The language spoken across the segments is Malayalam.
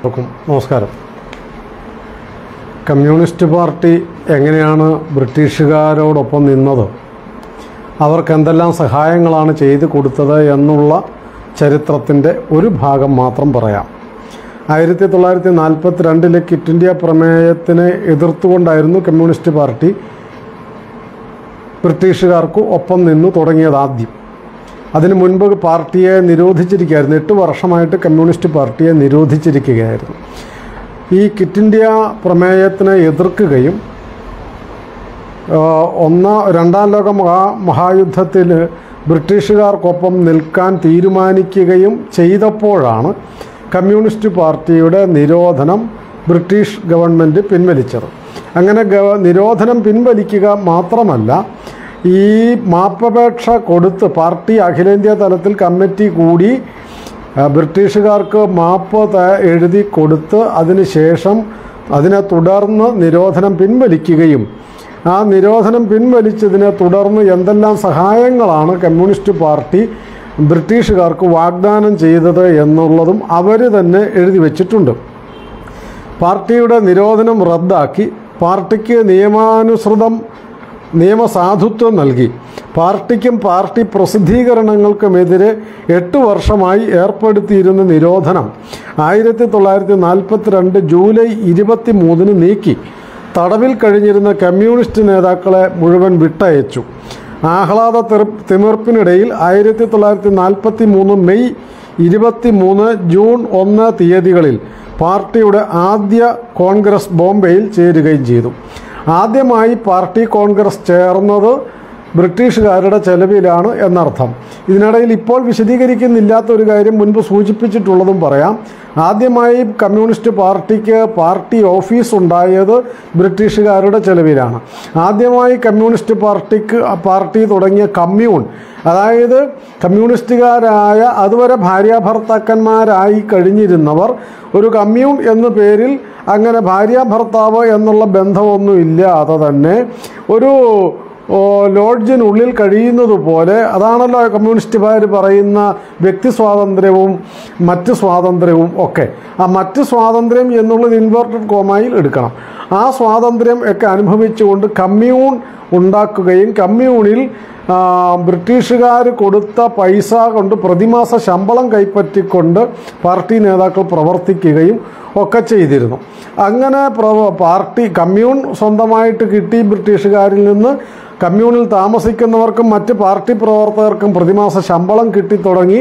എല്ലാവർക്കും നമസ്കാരം കമ്മ്യൂണിസ്റ്റ് പാർട്ടി എങ്ങനെയാണ് ബ്രിട്ടീഷുകാരോടൊപ്പം നിന്നത് അവർക്ക് എന്തെല്ലാം സഹായങ്ങളാണ് ചെയ്തു കൊടുത്തത് എന്നുള്ള ചരിത്രത്തിൻ്റെ ഒരു ഭാഗം മാത്രം പറയാം ആയിരത്തി തൊള്ളായിരത്തി നാൽപ്പത്തി രണ്ടിലെ ക്വിറ്റ് ഇന്ത്യ പ്രമേയത്തിനെ എതിർത്തുകൊണ്ടായിരുന്നു കമ്മ്യൂണിസ്റ്റ് പാർട്ടി ബ്രിട്ടീഷുകാർക്ക് ഒപ്പം നിന്നു തുടങ്ങിയത് ആദ്യം അതിനു മുൻപ് പാർട്ടിയെ നിരോധിച്ചിരിക്കുകയായിരുന്നു എട്ട് വർഷമായിട്ട് കമ്മ്യൂണിസ്റ്റ് പാർട്ടിയെ നിരോധിച്ചിരിക്കുകയായിരുന്നു ഈ ക്വിറ്റ് ഇന്ത്യ പ്രമേയത്തിനെ എതിർക്കുകയും ആ, ഒന്നാ രണ്ടാം ലോക മഹാ മഹായുദ്ധത്തിൽ ബ്രിട്ടീഷുകാർക്കൊപ്പം നിൽക്കാൻ തീരുമാനിക്കുകയും ചെയ്തപ്പോഴാണ് കമ്മ്യൂണിസ്റ്റ് പാർട്ടിയുടെ നിരോധനം ബ്രിട്ടീഷ് ഗവൺമെൻറ് പിൻവലിച്ചത് അങ്ങനെ ഗവ നിരോധനം പിൻവലിക്കുക മാത്രമല്ല ഈ മാപ്പപേക്ഷ കൊടുത്ത് പാർട്ടി അഖിലേന്ത്യാ തലത്തിൽ കമ്മിറ്റി കൂടി ആ, ബ്രിട്ടീഷുകാർക്ക് മാപ്പ് ത- എഴുതി കൊടുത്ത് അതിനുശേഷം അതിനെ തുടർന്ന് നിരോധനം പിൻവലിക്കുകയും ആ നിരോധനം പിൻവലിച്ചതിനെ തുടർന്ന് എന്തെല്ലാം സഹായങ്ങളാണ് കമ്മ്യൂണിസ്റ്റ് പാർട്ടി ബ്രിട്ടീഷുകാർക്ക് വാഗ്ദാനം ചെയ്തത് എന്നുള്ളതും അവർ തന്നെ എഴുതി വച്ചിട്ടുണ്ട് പാർട്ടിയുടെ നിരോധനം റദ്ദാക്കി പാർട്ടിക്ക് നിയമാനുസൃതം നിയമസാധുത്വം നൽകി പാർട്ടിക്കും പാർട്ടി പ്രസിദ്ധീകരണങ്ങൾക്കുമെതിരെ എട്ട് വർഷമായി ഏർപ്പെടുത്തിയിരുന്ന നിരോധനം ആയിരത്തി തൊള്ളായിരത്തി നാൽപ്പത്തിരണ്ട് ജൂലൈ ഇരുപത്തി മൂന്നിന് നീക്കി തടവിൽ കഴിഞ്ഞിരുന്ന കമ്മ്യൂണിസ്റ്റ് നേതാക്കളെ മുഴുവൻ വിട്ടയച്ചു ആഹ്ലാദ തെറു- തിമിർപ്പിനിടയിൽ ആയിരത്തി തൊള്ളായിരത്തി നാൽപ്പത്തി മൂന്ന് മെയ് ഇരുപത്തി മൂന്ന് ജൂൺ ഒന്ന് തീയതികളിൽ പാർട്ടിയുടെ ആദ്യ കോൺഗ്രസ് ബോംബെയിൽ ചേരുകയും ചെയ്തു ആദ്യമായി പാർട്ടി കോൺഗ്രസ് ചേർന്നത് ബ്രിട്ടീഷുകാരുടെ ചെലവിലാണ് എന്നർത്ഥം ഇതിനിടയിൽ ഇപ്പോൾ വിശദീകരിക്കുന്നില്ലാത്ത ഒരു കാര്യം മുൻപ് സൂചിപ്പിച്ചിട്ടുള്ളതും പറയാം ആദ്യമായി കമ്മ്യൂണിസ്റ്റ് പാർട്ടിക്ക് പാർട്ടി ഓഫീസ് ഉണ്ടായത് ബ്രിട്ടീഷുകാരുടെ ചെലവിലാണ് ആദ്യമായി കമ്മ്യൂണിസ്റ്റ് പാർട്ടിക്ക് പാർട്ടി തുടങ്ങിയ കമ്മ്യൂൺ അതായത് കമ്മ്യൂണിസ്റ്റുകാരായ അതുവരെ ഭാര്യാഭർത്താക്കന്മാരായി കഴിഞ്ഞിരുന്നവർ ഒരു കമ്മ്യൂൺ എന്ന പേരിൽ അങ്ങനെ ഭാര്യാഭർത്താവ് എന്നുള്ള ബന്ധമൊന്നും ഇല്ലാതെ തന്നെ ഒരു ഓ, ലോഡ്ജിനുള്ളിൽ കഴിയുന്നത് പോലെ അതാണല്ലോ കമ്മ്യൂണിസ്റ്റുകാർ പറയുന്ന വ്യക്തി സ്വാതന്ത്ര്യവും മറ്റ് സ്വാതന്ത്ര്യവും ഒക്കെ ആ മറ്റ് സ്വാതന്ത്ര്യം എന്നുള്ളത് ഇൻവേർട്ടഡ് കോമായിൽ എടുക്കണം ആ സ്വാതന്ത്ര്യം ഒക്കെ അനുഭവിച്ചുകൊണ്ട് കമ്മ്യൂൺ ഉണ്ടാക്കുകയും കമ്മ്യൂണിൽ ആ, ബ്രിട്ടീഷുകാർ കൊടുത്ത പൈസ കൊണ്ട് പ്രതിമാസ ശമ്പളം കൈപ്പറ്റിക്കൊണ്ട് പാർട്ടി നേതാക്കൾ പ്രവർത്തിക്കുകയും ഒക്കെ ചെയ്തിരുന്നു അങ്ങനെ പ്രവ- പാർട്ടി കമ്മ്യൂൺ സ്വന്തമായിട്ട് കിട്ടി ബ്രിട്ടീഷുകാരിൽ നിന്ന് കമ്മ്യൂണിൽ താമസിക്കുന്നവർക്കും മറ്റ് പാർട്ടി പ്രവർത്തകർക്കും പ്രതിമാസ ശമ്പളം കിട്ടിത്തുടങ്ങി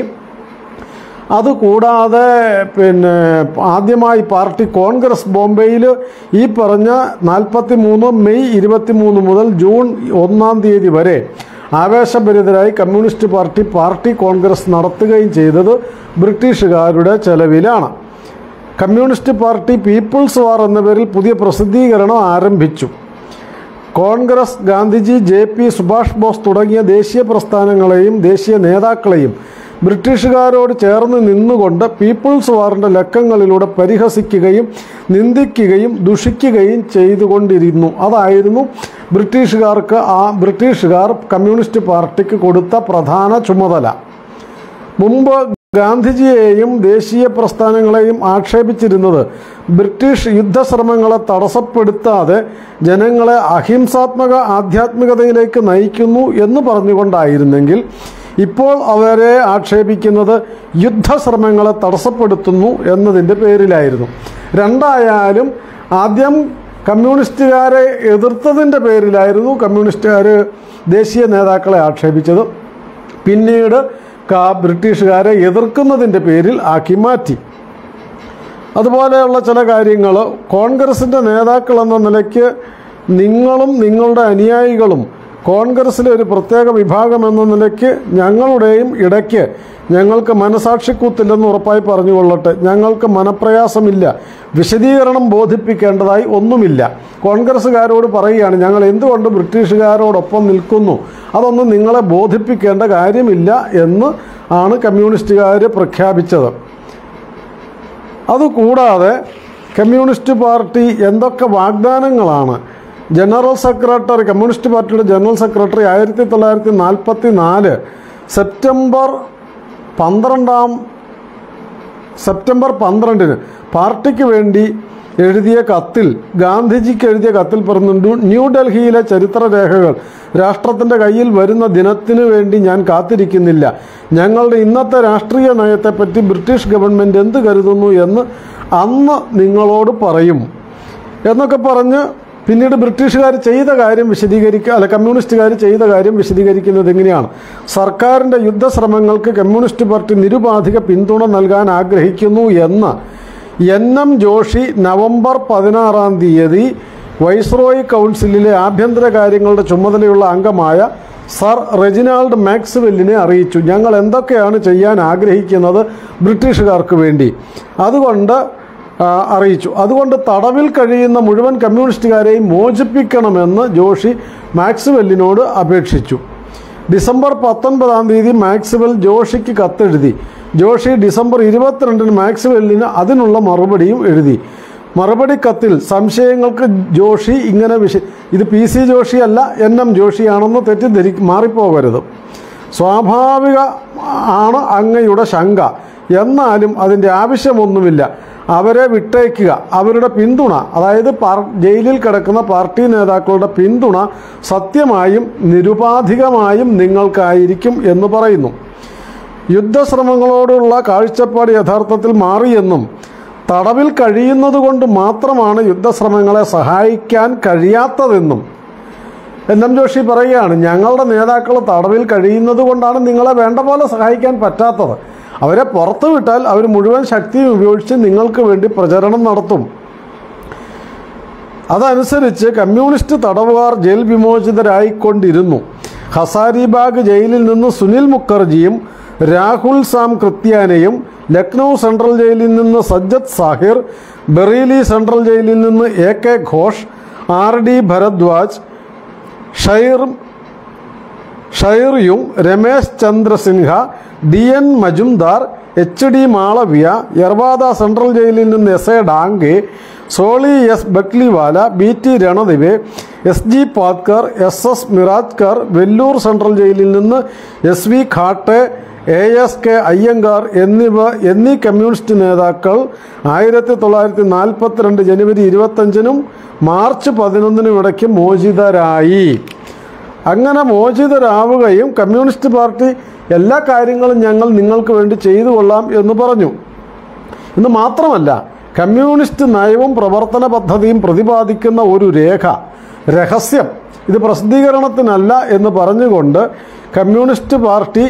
അതുകൂടാതെ പിന്നെ ആദ്യമായി പാർട്ടി കോൺഗ്രസ് ബോംബെയിൽ ഈ പറഞ്ഞ നാൽപ്പത്തി മൂന്ന് മെയ് ഇരുപത്തി മൂന്ന് മുതൽ ജൂൺ ഒന്നാം തീയതി വരെ ആവേശഭരിതരായി കമ്മ്യൂണിസ്റ്റ് പാർട്ടി പാർട്ടി കോൺഗ്രസ് നടത്തുകയും ചെയ്തത് ബ്രിട്ടീഷുകാരുടെ ചെലവിലാണ് കമ്മ്യൂണിസ്റ്റ് പാർട്ടി പീപ്പിൾസ് വാർ എന്ന പേരിൽ പുതിയ പ്രസിദ്ധീകരണം ആരംഭിച്ചു കോൺഗ്രസ് ഗാന്ധിജി ജെ പി സുഭാഷ് ബോസ് തുടങ്ങിയ ദേശീയ പ്രസ്ഥാനങ്ങളെയും ദേശീയ നേതാക്കളെയും ബ്രിട്ടീഷുകാരോട് ചേർന്ന് നിന്നുകൊണ്ട് പീപ്പിൾസ് വാറിൻ്റെ ലക്കങ്ങളിലൂടെ പരിഹസിക്കുകയും നിന്ദിക്കുകയും ദുഷിക്കുകയും ചെയ്തുകൊണ്ടിരുന്നു അതായിരുന്നു ബ്രിട്ടീഷുകാർക്ക് ആ ബ്രിട്ടീഷുകാർ കമ്മ്യൂണിസ്റ്റ് പാർട്ടിക്ക് കൊടുത്ത പ്രധാന ചുമതല മുമ്പ് ഗാന്ധിജിയെയും ദേശീയ പ്രസ്ഥാനങ്ങളെയും ആക്ഷേപിച്ചിരുന്നത് ബ്രിട്ടീഷ് യുദ്ധശ്രമങ്ങളെ തടസ്സപ്പെടുത്താതെ ജനങ്ങളെ അഹിംസാത്മക ആധ്യാത്മികതയിലേക്ക് നയിക്കുന്നു എന്ന് പറഞ്ഞുകൊണ്ടായിരുന്നെങ്കിൽ ഇപ്പോൾ അവരെ ആക്ഷേപിക്കുന്നത് യുദ്ധശ്രമങ്ങളെ തടസ്സപ്പെടുത്തുന്നു എന്നതിൻ്റെ പേരിലായിരുന്നു രണ്ടായാലും ആദ്യം കമ്മ്യൂണിസ്റ്റുകാരെ എതിർത്തതിൻ്റെ പേരിലായിരുന്നു കമ്മ്യൂണിസ്റ്റുകാർ ദേശീയ നേതാക്കളെ ആക്ഷേപിച്ചത് പിന്നീട് ക- ബ്രിട്ടീഷുകാരെ എതിർക്കുന്നതിൻ്റെ പേരിൽ ആക്കി മാറ്റി അതുപോലെയുള്ള ചില കാര്യങ്ങൾ കോൺഗ്രസിൻ്റെ നേതാക്കൾ എന്ന നിലയ്ക്ക് നിങ്ങളും നിങ്ങളുടെ അനുയായികളും കോൺഗ്രസ്സിലെ ഒരു പ്രത്യേക വിഭാഗം എന്ന നിലയ്ക്ക് ഞങ്ങളുടെയും ഇടയ്ക്ക് ഞങ്ങൾക്ക് മനസാക്ഷിക്കൂത്തില്ലെന്ന് ഉറപ്പായി പറഞ്ഞുകൊള്ളട്ടെ ഞങ്ങൾക്ക് മനപ്രയാസമില്ല വിശദീകരണം ബോധിപ്പിക്കേണ്ടതായി ഒന്നുമില്ല കോൺഗ്രസ്സുകാരോട് പറയുകയാണ് ഞങ്ങൾ എന്തുകൊണ്ട് ബ്രിട്ടീഷുകാരോടൊപ്പം നിൽക്കുന്നു അതൊന്നും നിങ്ങളെ ബോധിപ്പിക്കേണ്ട കാര്യമില്ല എന്ന് ആണ് കമ്മ്യൂണിസ്റ്റുകാർ പ്രഖ്യാപിച്ചത് അതുകൂടാതെ കമ്മ്യൂണിസ്റ്റ് പാർട്ടി എന്തൊക്കെ വാഗ്ദാനങ്ങളാണ് ജനറൽ സെക്രട്ടറി കമ്മ്യൂണിസ്റ്റ് പാർട്ടിയുടെ ജനറൽ സെക്രട്ടറി ആയിരത്തി തൊള്ളായിരത്തി നാൽപ്പത്തി നാല് സെപ്റ്റംബർ പന്ത്രണ്ടാം സെപ്റ്റംബർ പന്ത്രണ്ടിന് പാർട്ടിക്ക് വേണ്ടി എഴുതിയ കത്തിൽ ഗാന്ധിജിക്ക് എഴുതിയ കത്തിൽ പറയുന്നുണ്ട് ന്യൂഡൽഹിയിലെ ചരിത്രരേഖകൾ രാഷ്ട്രത്തിൻ്റെ കയ്യിൽ വരുന്ന ദിനത്തിനു വേണ്ടി ഞാൻ കാത്തിരിക്കുന്നില്ല ഞങ്ങളുടെ ഇന്നത്തെ രാഷ്ട്രീയ നയത്തെപ്പറ്റി ബ്രിട്ടീഷ് ഗവൺമെൻറ് എന്ത് കരുതുന്നു എന്ന് അന്ന് നിങ്ങളോട് പറയും എന്നൊക്കെ പറഞ്ഞ് പിന്നീട് ബ്രിട്ടീഷുകാർ ചെയ്ത കാര്യം വിശദീകരിക്കുക അല്ല കമ്മ്യൂണിസ്റ്റുകാർ ചെയ്ത കാര്യം വിശദീകരിക്കുന്നത് എങ്ങനെയാണ് സർക്കാരിൻ്റെ യുദ്ധശ്രമങ്ങൾക്ക് കമ്മ്യൂണിസ്റ്റ് പാർട്ടി നിരുപാധിക പിന്തുണ നൽകാൻ ആഗ്രഹിക്കുന്നു എന്ന് എൻ എം ജോഷി നവംബർ പതിനാറാം തീയതി വൈസ്രോയി കൗൺസിലിലെ ആഭ്യന്തര കാര്യങ്ങളുടെ ചുമതലയുള്ള അംഗമായ സർ റെജിനാൾഡ് മാക്സ്വെല്ലിനെ അറിയിച്ചു ഞങ്ങൾ എന്തൊക്കെയാണ് ചെയ്യാൻ ആഗ്രഹിക്കുന്നത് ബ്രിട്ടീഷുകാർക്ക് വേണ്ടി അതുകൊണ്ട് ആ, അറിയിച്ചു അതുകൊണ്ട് തടവിൽ കഴിയുന്ന മുഴുവൻ കമ്മ്യൂണിസ്റ്റുകാരെയും മോചിപ്പിക്കണമെന്ന് ജോഷി മാക്സ്വെല്ലിനോട് അപേക്ഷിച്ചു ഡിസംബർ പത്തൊൻപതാം തീയതി മാക്സ്വെൽ ജോഷിക്ക് കത്തെഴുതി ജോഷി ഡിസംബർ ഇരുപത്തിരണ്ടിന് മാക്സ്വെല്ലിന് അതിനുള്ള മറുപടിയും എഴുതി മറുപടി കത്തിൽ സംശയങ്ങൾക്ക് ജോഷി ഇങ്ങനെ വിശ ഇത് പി സി ജോഷി അല്ല എൻ എം ജോഷിയാണെന്ന് തെറ്റിദ്ധരി മാറിപ്പോകരുത് സ്വാഭാവിക ആണ് അങ്ങയുടെ ശങ്ക എന്നാലും അതിൻ്റെ ആവശ്യമൊന്നുമില്ല അവരെ വിട്ടേക്കുക അവരുടെ പിന്തുണ അതായത് പാർ ജയിലിൽ കിടക്കുന്ന പാർട്ടി നേതാക്കളുടെ പിന്തുണ സത്യമായും നിരുപാധികമായും നിങ്ങൾക്കായിരിക്കും എന്ന് പറയുന്നു യുദ്ധശ്രമങ്ങളോടുള്ള കാഴ്ചപ്പാട് യഥാർത്ഥത്തിൽ മാറിയെന്നും തടവിൽ കഴിയുന്നത് കൊണ്ട് മാത്രമാണ് യുദ്ധശ്രമങ്ങളെ സഹായിക്കാൻ കഴിയാത്തതെന്നും എൻ എം ജോഷി പറയുകയാണ് ഞങ്ങളുടെ നേതാക്കൾ തടവിൽ കഴിയുന്നത് കൊണ്ടാണ് നിങ്ങളെ വേണ്ട പോലെ സഹായിക്കാൻ പറ്റാത്തത് അവരെ പുറത്തു വിട്ടാൽ അവർ മുഴുവൻ ശക്തിയും ഉപയോഗിച്ച് നിങ്ങൾക്ക് വേണ്ടി പ്രചരണം നടത്തും അതനുസരിച്ച് കമ്മ്യൂണിസ്റ്റ് തടവുകാർ ജയിൽ വിമോചിതരായിക്കൊണ്ടിരുന്നു ഹസാരിബാഗ് ജയിലിൽ നിന്ന് സുനിൽ മുഖർജിയും രാഹുൽ സാം കൃത്യാനയും ലക്നൗ സെൻട്രൽ ജയിലിൽ നിന്ന് സജ്ജത് സാഹിർ ബറേലി സെൻട്രൽ ജയിലിൽ നിന്ന് A K Ghosh R D Bharadwaj ഷൈർ ഷൈറിയും Ramesh Chandra Sinha D N Majumdar H D Malaviya Yerwada central ജയിലിൽ നിന്ന് S A Dange Soli S Batliwala B T Ranadive S G Patkar S S Mirajkar Vellore central ജയിലിൽ നിന്ന് S V Ghate A S K Iyengar എന്നിവ എന്നീ കമ്മ്യൂണിസ്റ്റ് നേതാക്കൾ ആയിരത്തി തൊള്ളായിരത്തി നാൽപ്പത്തിരണ്ട് ജനുവരി ഇരുപത്തഞ്ചിനും മാർച്ച് പതിനൊന്നിനും ഇടയ്ക്ക് മോചിതരായി അങ്ങനെ മോചിതരാവുകയും കമ്മ്യൂണിസ്റ്റ് പാർട്ടി എല്ലാ കാര്യങ്ങളും ഞങ്ങൾ നിങ്ങൾക്ക് വേണ്ടി ചെയ്തു കൊള്ളാം എന്ന് പറഞ്ഞു എന്ന് മാത്രമല്ല കമ്മ്യൂണിസ്റ്റ് നയവും പ്രവർത്തന പദ്ധതിയും പ്രതിപാദിക്കുന്ന ഒരു രേഖ രഹസ്യം ഇത് പ്രസിദ്ധീകരണത്തിനല്ല എന്ന് പറഞ്ഞുകൊണ്ട് കമ്മ്യൂണിസ്റ്റ് പാർട്ടി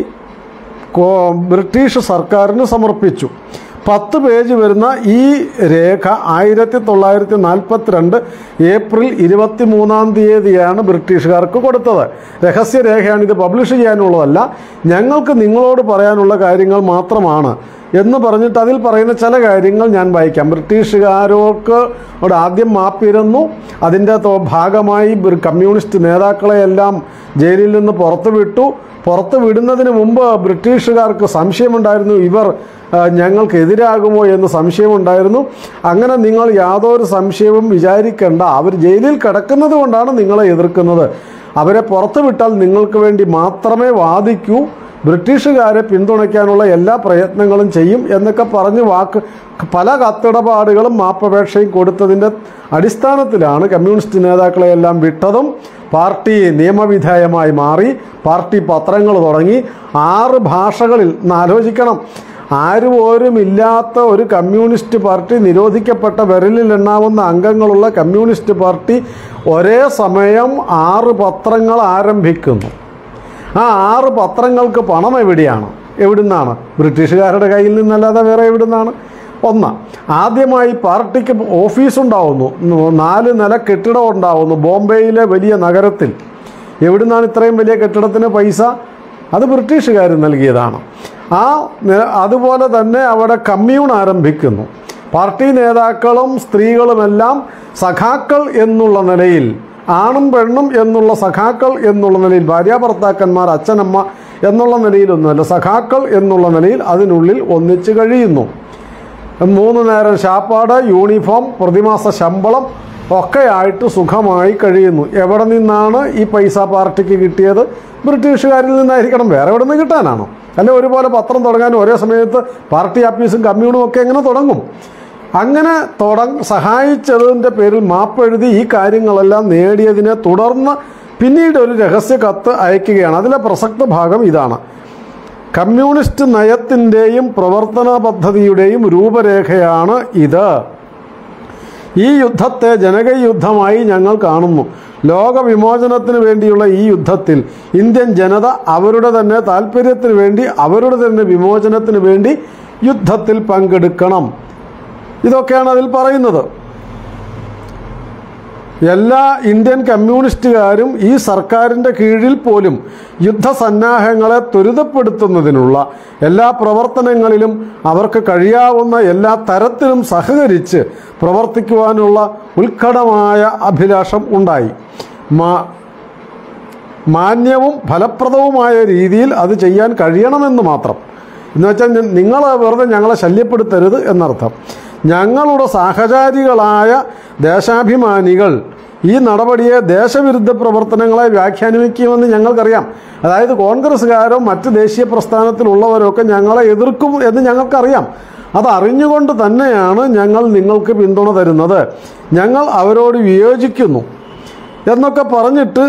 കോ- ബ്രിട്ടീഷ് സർക്കാരിന് സമർപ്പിച്ചു പത്ത് പേജ് വരുന്ന ഈ രേഖ ആയിരത്തി തൊള്ളായിരത്തി നാൽപ്പത്തിരണ്ട് ഏപ്രിൽ ഇരുപത്തി മൂന്നാം തീയതിയാണ് ബ്രിട്ടീഷുകാർക്ക് കൊടുത്തത് രഹസ്യരേഖയാണ് ഇത് പബ്ലിഷ് ചെയ്യാനുള്ളതല്ല ഞങ്ങൾക്ക് നിങ്ങളോട് പറയാനുള്ള കാര്യങ്ങൾ മാത്രമാണ് എന്ന് പറഞ്ഞിട്ട് അതിൽ പറയുന്ന ചില കാര്യങ്ങൾ ഞാൻ വായിക്കാം ബ്രിട്ടീഷുകാരോക്ക് അവിടെ ആദ്യം മാപ്പിരുന്നു അതിൻ്റെ തൊ- ഭാഗമായി ബ്രി- കമ്മ്യൂണിസ്റ്റ് നേതാക്കളെയെല്ലാം ജയിലിൽ നിന്ന് പുറത്തു വിട്ടു പുറത്തു വിടുന്നതിന് മുമ്പ് ബ്രിട്ടീഷുകാർക്ക് സംശയമുണ്ടായിരുന്നു ഇവർ ആ, ഞങ്ങൾക്ക് എതിരാകുമോ എന്ന് സംശയമുണ്ടായിരുന്നു അങ്ങനെ നിങ്ങൾ യാതൊരു സംശയവും വിചാരിക്കേണ്ട അവർ ജയിലിൽ കിടക്കുന്നത് കൊണ്ടാണ് നിങ്ങളെ എതിർക്കുന്നത് അവരെ പുറത്തു വിട്ടാൽ നിങ്ങൾക്ക് വേണ്ടി മാത്രമേ വാദിക്കൂ ബ്രിട്ടീഷുകാരെ പിന്തുണയ്ക്കാനുള്ള എല്ലാ പ്രയത്നങ്ങളും ചെയ്യും എന്നൊക്കെ പറഞ്ഞ് വാക്ക് പല കത്തിടപാടുകളും മാപ്പപേക്ഷയും കൊടുത്തതിൻ്റെ അടിസ്ഥാനത്തിലാണ് കമ്മ്യൂണിസ്റ്റ് നേതാക്കളെയെല്ലാം വിട്ടതും പാർട്ടി നിയമവിധേയമായി മാറി പാർട്ടി പത്രങ്ങൾ തുടങ്ങി ആറ് ഭാഷകളിൽ ഒന്ന് ആലോചിക്കണം ആരും ഓരും ഇല്ലാത്ത ഒരു കമ്മ്യൂണിസ്റ്റ് പാർട്ടി നിരോധിക്കപ്പെട്ട വിരലിൽ എണ്ണാവുന്ന അംഗങ്ങളുള്ള കമ്മ്യൂണിസ്റ്റ് പാർട്ടി ഒരേ സമയം ആറ് പത്രങ്ങൾ ആരംഭിക്കുന്നു ആ ആറ് പത്രങ്ങൾക്ക് പണം എവിടെയാണ് എവിടുന്നാണ് ബ്രിട്ടീഷുകാരുടെ കയ്യിൽ നിന്നല്ലാതെ വേറെ എവിടുന്നാണ് ഒന്ന് ആദ്യമായി പാർട്ടിക്ക് ഓഫീസ് ഉണ്ടാവുന്നു ന- നാല് നില കെട്ടിടം ഉണ്ടാവുന്നു ബോംബെയിലെ വലിയ നഗരത്തിൽ എവിടുന്നാണ് ഇത്രയും വലിയ കെട്ടിടത്തിന് പൈസ അത് ബ്രിട്ടീഷുകാർ നൽകിയതാണ് ആ നി- അതുപോലെ തന്നെ അവിടെ കമ്മ്യൂൺ ആരംഭിക്കുന്നു പാർട്ടി നേതാക്കളും സ്ത്രീകളുമെല്ലാം സഖാക്കൾ എന്നുള്ള നിലയിൽ ആണും പെണ്ണും എന്നുള്ള സഖാക്കൾ എന്നുള്ള നിലയിൽ ഭാര്യ ഭർത്താക്കന്മാർ അച്ഛനമ്മ എന്നുള്ള നിലയിലൊന്നുമല്ല സഖാക്കൾ എന്നുള്ള നിലയിൽ അതിനുള്ളിൽ ഒന്നിച്ച് കഴിയുന്നു മൂന്ന് നേരം ശാപ്പാട് യൂണിഫോം പ്രതിമാസ ശമ്പളം ഒക്കെ ആയിട്ട് സുഖമായി കഴിയുന്നു എവിടെ നിന്നാണ് ഈ പൈസ പാർട്ടിക്ക് കിട്ടിയത് ബ്രിട്ടീഷുകാരിൽ നിന്നായിരിക്കണം വേറെ എവിടെ നിന്ന് കിട്ടാനാണോ അല്ലെ ഒരുപോലെ പത്രം തുടങ്ങാനും ഒരേ സമയത്ത് പാർട്ടി ആഫീസും കമ്മ്യൂണും ഒക്കെ എങ്ങനെ തുടങ്ങും അങ്ങനെ തുടങ് സഹായിച്ചതിൻ്റെ പേരിൽ മാപ്പെഴുതി ഈ കാര്യങ്ങളെല്ലാം നേടിയതിനെ തുടർന്ന് പിന്നീട് ഒരു രഹസ്യ കത്ത് അയക്കുകയാണ് അതിലെ പ്രസക്ത ഭാഗം ഇതാണ് കമ്മ്യൂണിസ്റ്റ് നയത്തിൻ്റെയും പ്രവർത്തന പദ്ധതിയുടെയും രൂപരേഖയാണ് ഇത് ഈ യുദ്ധത്തെ ജനകീയ യുദ്ധമായി ഞങ്ങൾ കാണുന്നു ലോക വിമോചനത്തിന് വേണ്ടിയുള്ള ഈ യുദ്ധത്തിൽ ഇന്ത്യൻ ജനത അവരുടെ തന്നെ താല്പര്യത്തിന് വേണ്ടി അവരുടെ തന്നെ വിമോചനത്തിന് വേണ്ടി യുദ്ധത്തിൽ പങ്കെടുക്കണം ഇതൊക്കെയാണ് അതിൽ പറയുന്നത് എല്ലാ ഇന്ത്യൻ കമ്മ്യൂണിസ്റ്റുകാരും ഈ സർക്കാരിൻ്റെ കീഴിൽ പോലും യുദ്ധസന്നാഹങ്ങളെ ത്വരിതപ്പെടുത്തുന്നതിനുള്ള എല്ലാ പ്രവർത്തനങ്ങളിലും അവർക്ക് കഴിയാവുന്ന എല്ലാ തരത്തിലും സഹകരിച്ച് പ്രവർത്തിക്കുവാനുള്ള ഉത്കടമായ അഭിലാഷം ഉണ്ടായി മാ മാന്യവും ഫലപ്രദവുമായ രീതിയിൽ അത് ചെയ്യാൻ കഴിയണമെന്ന് മാത്രം എന്ന് വെച്ചാൽ നിങ്ങൾ വെറുതെ ഞങ്ങളെ ശല്യപ്പെടുത്തരുത് എന്നർത്ഥം ഞങ്ങളുടെ സഹചാരികളായ ദേശാഭിമാനികൾ ഈ നടപടിയെ ദേശവിരുദ്ധ പ്രവർത്തനങ്ങളെ വ്യാഖ്യാനിക്കുമെന്ന് ഞങ്ങൾക്കറിയാം അതായത് കോൺഗ്രസ്സുകാരോ മറ്റ് ദേശീയ പ്രസ്ഥാനത്തിലുള്ളവരോ ഒക്കെ ഞങ്ങളെ എതിർക്കും എന്ന് ഞങ്ങൾക്കറിയാം അത് അറിഞ്ഞുകൊണ്ട് തന്നെയാണ് ഞങ്ങൾ നിങ്ങൾക്ക് പിന്തുണ തരുന്നത് ഞങ്ങൾ അവരോട് വിയോജിക്കുന്നു എന്നൊക്കെ പറഞ്ഞിട്ട്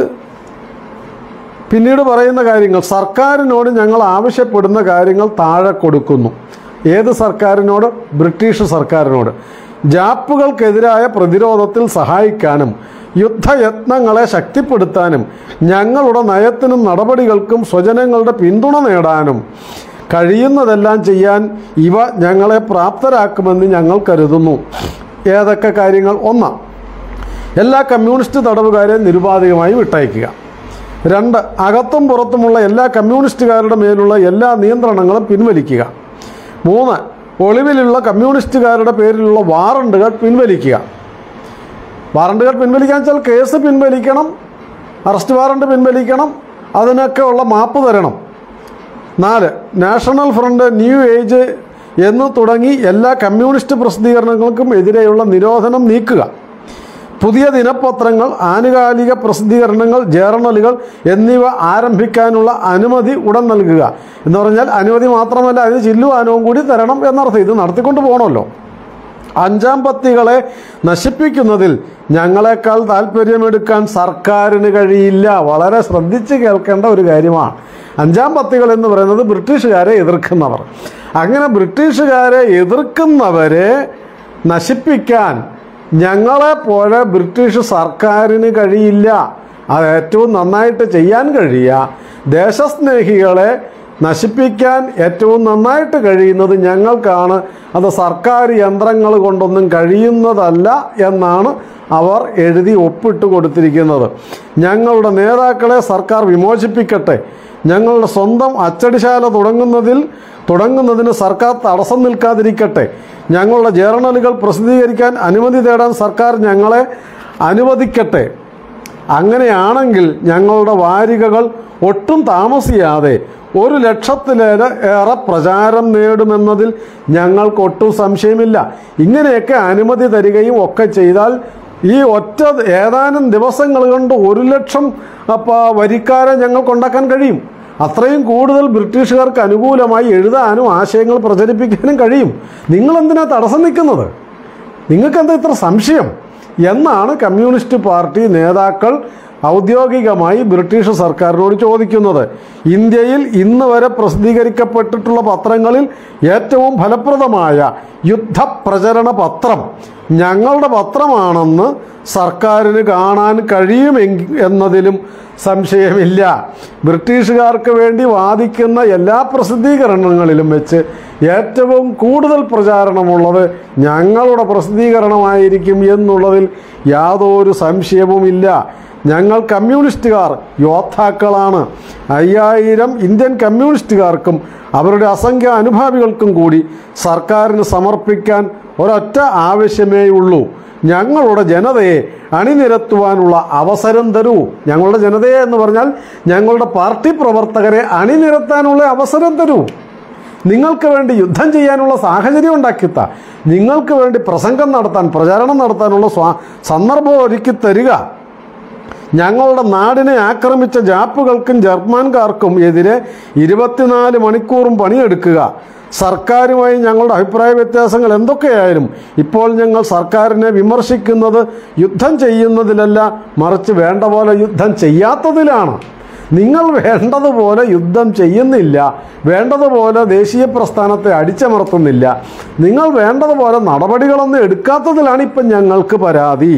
പിന്നീട് പറയുന്ന കാര്യങ്ങൾ സർക്കാരിനോട് ഞങ്ങൾ ആവശ്യപ്പെടുന്ന കാര്യങ്ങൾ താഴെ കൊടുക്കുന്നു ഏത് സർക്കാരിനോട് ബ്രിട്ടീഷ് സർക്കാരിനോട് ജാപ്പുകൾക്കെതിരായ പ്രതിരോധത്തിൽ സഹായിക്കാനും യുദ്ധയത്നങ്ങളെ ശക്തിപ്പെടുത്താനും ഞങ്ങളുടെ നയത്തിനും നടപടികൾക്കും സ്വജനങ്ങളുടെ പിന്തുണ നേടാനും കഴിയുന്നതെല്ലാം ചെയ്യാൻ ഇവ ഞങ്ങളെ പ്രാപ്തരാക്കുമെന്ന് ഞങ്ങൾ കരുതുന്നു ഏതൊക്കെ കാര്യങ്ങൾ ഒന്ന് എല്ലാ കമ്മ്യൂണിസ്റ്റ് തടവുകാരെയും നിരുപാധികമായി വിട്ടയക്കുക രണ്ട് അകത്തും പുറത്തുമുള്ള എല്ലാ കമ്മ്യൂണിസ്റ്റുകാരുടെ മേലുള്ള എല്ലാ നിയന്ത്രണങ്ങളും പിൻവലിക്കുക മൂന്ന് ഒളിവിലുള്ള കമ്മ്യൂണിസ്റ്റുകാരുടെ പേരിലുള്ള വാറണ്ടുകൾ പിൻവലിക്കുക വാറണ്ടുകൾ പിൻവലിക്കാൻ വെച്ചാൽ കേസ് പിൻവലിക്കണം അറസ്റ്റ് വാറണ്ട് പിൻവലിക്കണം അതിനൊക്കെ ഉള്ള മാപ്പ് തരണം നാല് നാഷണൽ ഫ്രണ്ട് ന്യൂ ഏജ് എന്ന് തുടങ്ങി എല്ലാ കമ്മ്യൂണിസ്റ്റ് പ്രസിദ്ധീകരണങ്ങൾക്കും എതിരെയുള്ള നിരോധനം നീക്കുക പുതിയ ദിനപത്രങ്ങൾ ആനുകാലിക പ്രസിദ്ധീകരണങ്ങൾ ജേർണലുകൾ എന്നിവ ആരംഭിക്കാനുള്ള അനുമതി ഉടൻ നൽകുക എന്ന് പറഞ്ഞാൽ അനുമതി മാത്രമല്ല അതിന് ചില്ലുവാനവും കൂടി തരണം എന്നർത്ഥം ഇത് നടത്തിക്കൊണ്ട് പോകണമല്ലോ അഞ്ചാം പത്തികളെ നശിപ്പിക്കുന്നതിൽ ഞങ്ങളെക്കാൾ താല്പര്യമെടുക്കാൻ സർക്കാരിന് കഴിയില്ല വളരെ ശ്രദ്ധിച്ച് കേൾക്കേണ്ട ഒരു കാര്യമാണ് അഞ്ചാം പത്തികൾ എന്ന് പറയുന്നത് ബ്രിട്ടീഷുകാരെ എതിർക്കുന്നവർ അങ്ങനെ ബ്രിട്ടീഷുകാരെ എതിർക്കുന്നവരെ നശിപ്പിക്കാൻ ഞങ്ങളെപ്പോലെ ബ്രിട്ടീഷ് സർക്കാരിന് കഴിയില്ല അത് ഏറ്റവും നന്നായിട്ട് ചെയ്യാൻ കഴിയുക ദേശസ്നേഹികളെ നശിപ്പിക്കാൻ ഏറ്റവും നന്നായിട്ട് കഴിയുന്നത് ഞങ്ങൾക്കാണ് അത് സർക്കാർ യന്ത്രങ്ങൾ കൊണ്ടൊന്നും കഴിയുന്നതല്ല എന്നാണ് അവർ എഴുതി ഒപ്പിട്ട് കൊടുത്തിരിക്കുന്നത് ഞങ്ങളുടെ നേതാക്കളെ സർക്കാർ വിമോചിപ്പിക്കട്ടെ ഞങ്ങളുടെ സ്വന്തം അച്ചടിശാല തുടങ്ങുന്നതിൽ തുടങ്ങുന്നതിന് സർക്കാർ തടസ്സം നിൽക്കാതിരിക്കട്ടെ ഞങ്ങളുടെ ജേർണലുകൾ പ്രസിദ്ധീകരിക്കാൻ അനുമതി തേടാൻ സർക്കാർ ഞങ്ങളെ അനുവദിക്കട്ടെ അങ്ങനെയാണെങ്കിൽ ഞങ്ങളുടെ വാരികകൾ ഒട്ടും താമസിയാതെ ഒരു ലക്ഷത്തിലേറെ ഏറെ പ്രചാരം നേടുമെന്നതിൽ ഞങ്ങൾക്ക് ഒട്ടും സംശയമില്ല ഇങ്ങനെയൊക്കെ അനുമതി തരികയും ഒക്കെ ചെയ്താൽ ഈ ഒറ്റ ഏതാനും ദിവസങ്ങൾ കൊണ്ട് ഒരു ലക്ഷം അപ്പോൾ വരിക്കാരെ ഞങ്ങൾക്കുണ്ടാക്കാൻ കഴിയും അത്രയും കൂടുതൽ ബ്രിട്ടീഷുകാർക്ക് അനുകൂലമായി എഴുതാനും ആശയങ്ങൾ പ്രചരിപ്പിക്കാനും കഴിയും നിങ്ങളെന്തിനാ തടസ്സം നിൽക്കുന്നത് നിങ്ങൾക്കെന്താ ഇത്ര സംശയം എന്നാണ് കമ്മ്യൂണിസ്റ്റ് പാർട്ടി നേതാക്കൾ ഔദ്യോഗികമായി ബ്രിട്ടീഷ് സർക്കാരിനോട് ചോദിക്കുന്നത് ഇന്ത്യയിൽ ഇന്ന് വരെ പ്രസിദ്ധീകരിക്കപ്പെട്ടിട്ടുള്ള പത്രങ്ങളിൽ ഏറ്റവും ഫലപ്രദമായ യുദ്ധപ്രചരണ പത്രം ഞങ്ങളുടെ പത്രമാണെന്ന് സർക്കാരിന് കാണാൻ കഴിയുമെങ്കി എന്നതിലും സംശയമില്ല ബ്രിട്ടീഷുകാർക്ക് വേണ്ടി വാദിക്കുന്ന എല്ലാ പ്രസിദ്ധീകരണങ്ങളിലും വെച്ച് ഏറ്റവും കൂടുതൽ പ്രചാരണമുള്ളത് ഞങ്ങളുടെ പ്രസിദ്ധീകരണമായിരിക്കും എന്നുള്ളതിൽ യാതൊരു സംശയവുമില്ല ഞങ്ങൾ കമ്മ്യൂണിസ്റ്റുകാർ യോദ്ധാക്കളാണ് അയ്യായിരം ഇന്ത്യൻ കമ്മ്യൂണിസ്റ്റുകാർക്കും അവരുടെ അസംഖ്യ അനുഭാവികൾക്കും കൂടി സർക്കാരിന് സമർപ്പിക്കാൻ ഒരൊറ്റ ആവശ്യമേ ഉള്ളൂ ഞങ്ങളുടെ ജനതയെ അണിനിരത്തുവാനുള്ള അവസരം തരൂ ഞങ്ങളുടെ ജനതയെ എന്ന് പറഞ്ഞാൽ ഞങ്ങളുടെ പാർട്ടി പ്രവർത്തകരെ അണിനിരത്താനുള്ള അവസരം തരൂ നിങ്ങൾക്ക് വേണ്ടി യുദ്ധം ചെയ്യാനുള്ള സാഹചര്യം ഉണ്ടാക്കിത്ത നിങ്ങൾക്ക് വേണ്ടി പ്രസംഗം നടത്താൻ പ്രചാരണം നടത്താനുള്ള സ്വാ സന്ദർഭം ഒരുക്കി തരിക ഞങ്ങളുടെ നാടിനെ ആക്രമിച്ച ജാപ്പുകൾക്കും ജർമ്മൻകാർക്കും എതിരെ ഇരുപത്തിനാല് മണിക്കൂറും പണിയെടുക്കുക സർക്കാരുമായി ഞങ്ങളുടെ അഭിപ്രായ വ്യത്യാസങ്ങൾ എന്തൊക്കെയായാലും ഇപ്പോൾ ഞങ്ങൾ സർക്കാരിനെ വിമർശിക്കുന്നത് യുദ്ധം ചെയ്യുന്നതിലല്ല മറിച്ച് വേണ്ട പോലെ യുദ്ധം ചെയ്യാത്തതിലാണ് നിങ്ങൾ വേണ്ടതുപോലെ യുദ്ധം ചെയ്യുന്നില്ല വേണ്ടതുപോലെ ദേശീയ പ്രസ്ഥാനത്തെ അടിച്ചമർത്തുന്നില്ല നിങ്ങൾ വേണ്ടതുപോലെ നടപടികളൊന്നും എടുക്കാത്തതിലാണ് ഇപ്പം ഞങ്ങൾക്ക് പരാതി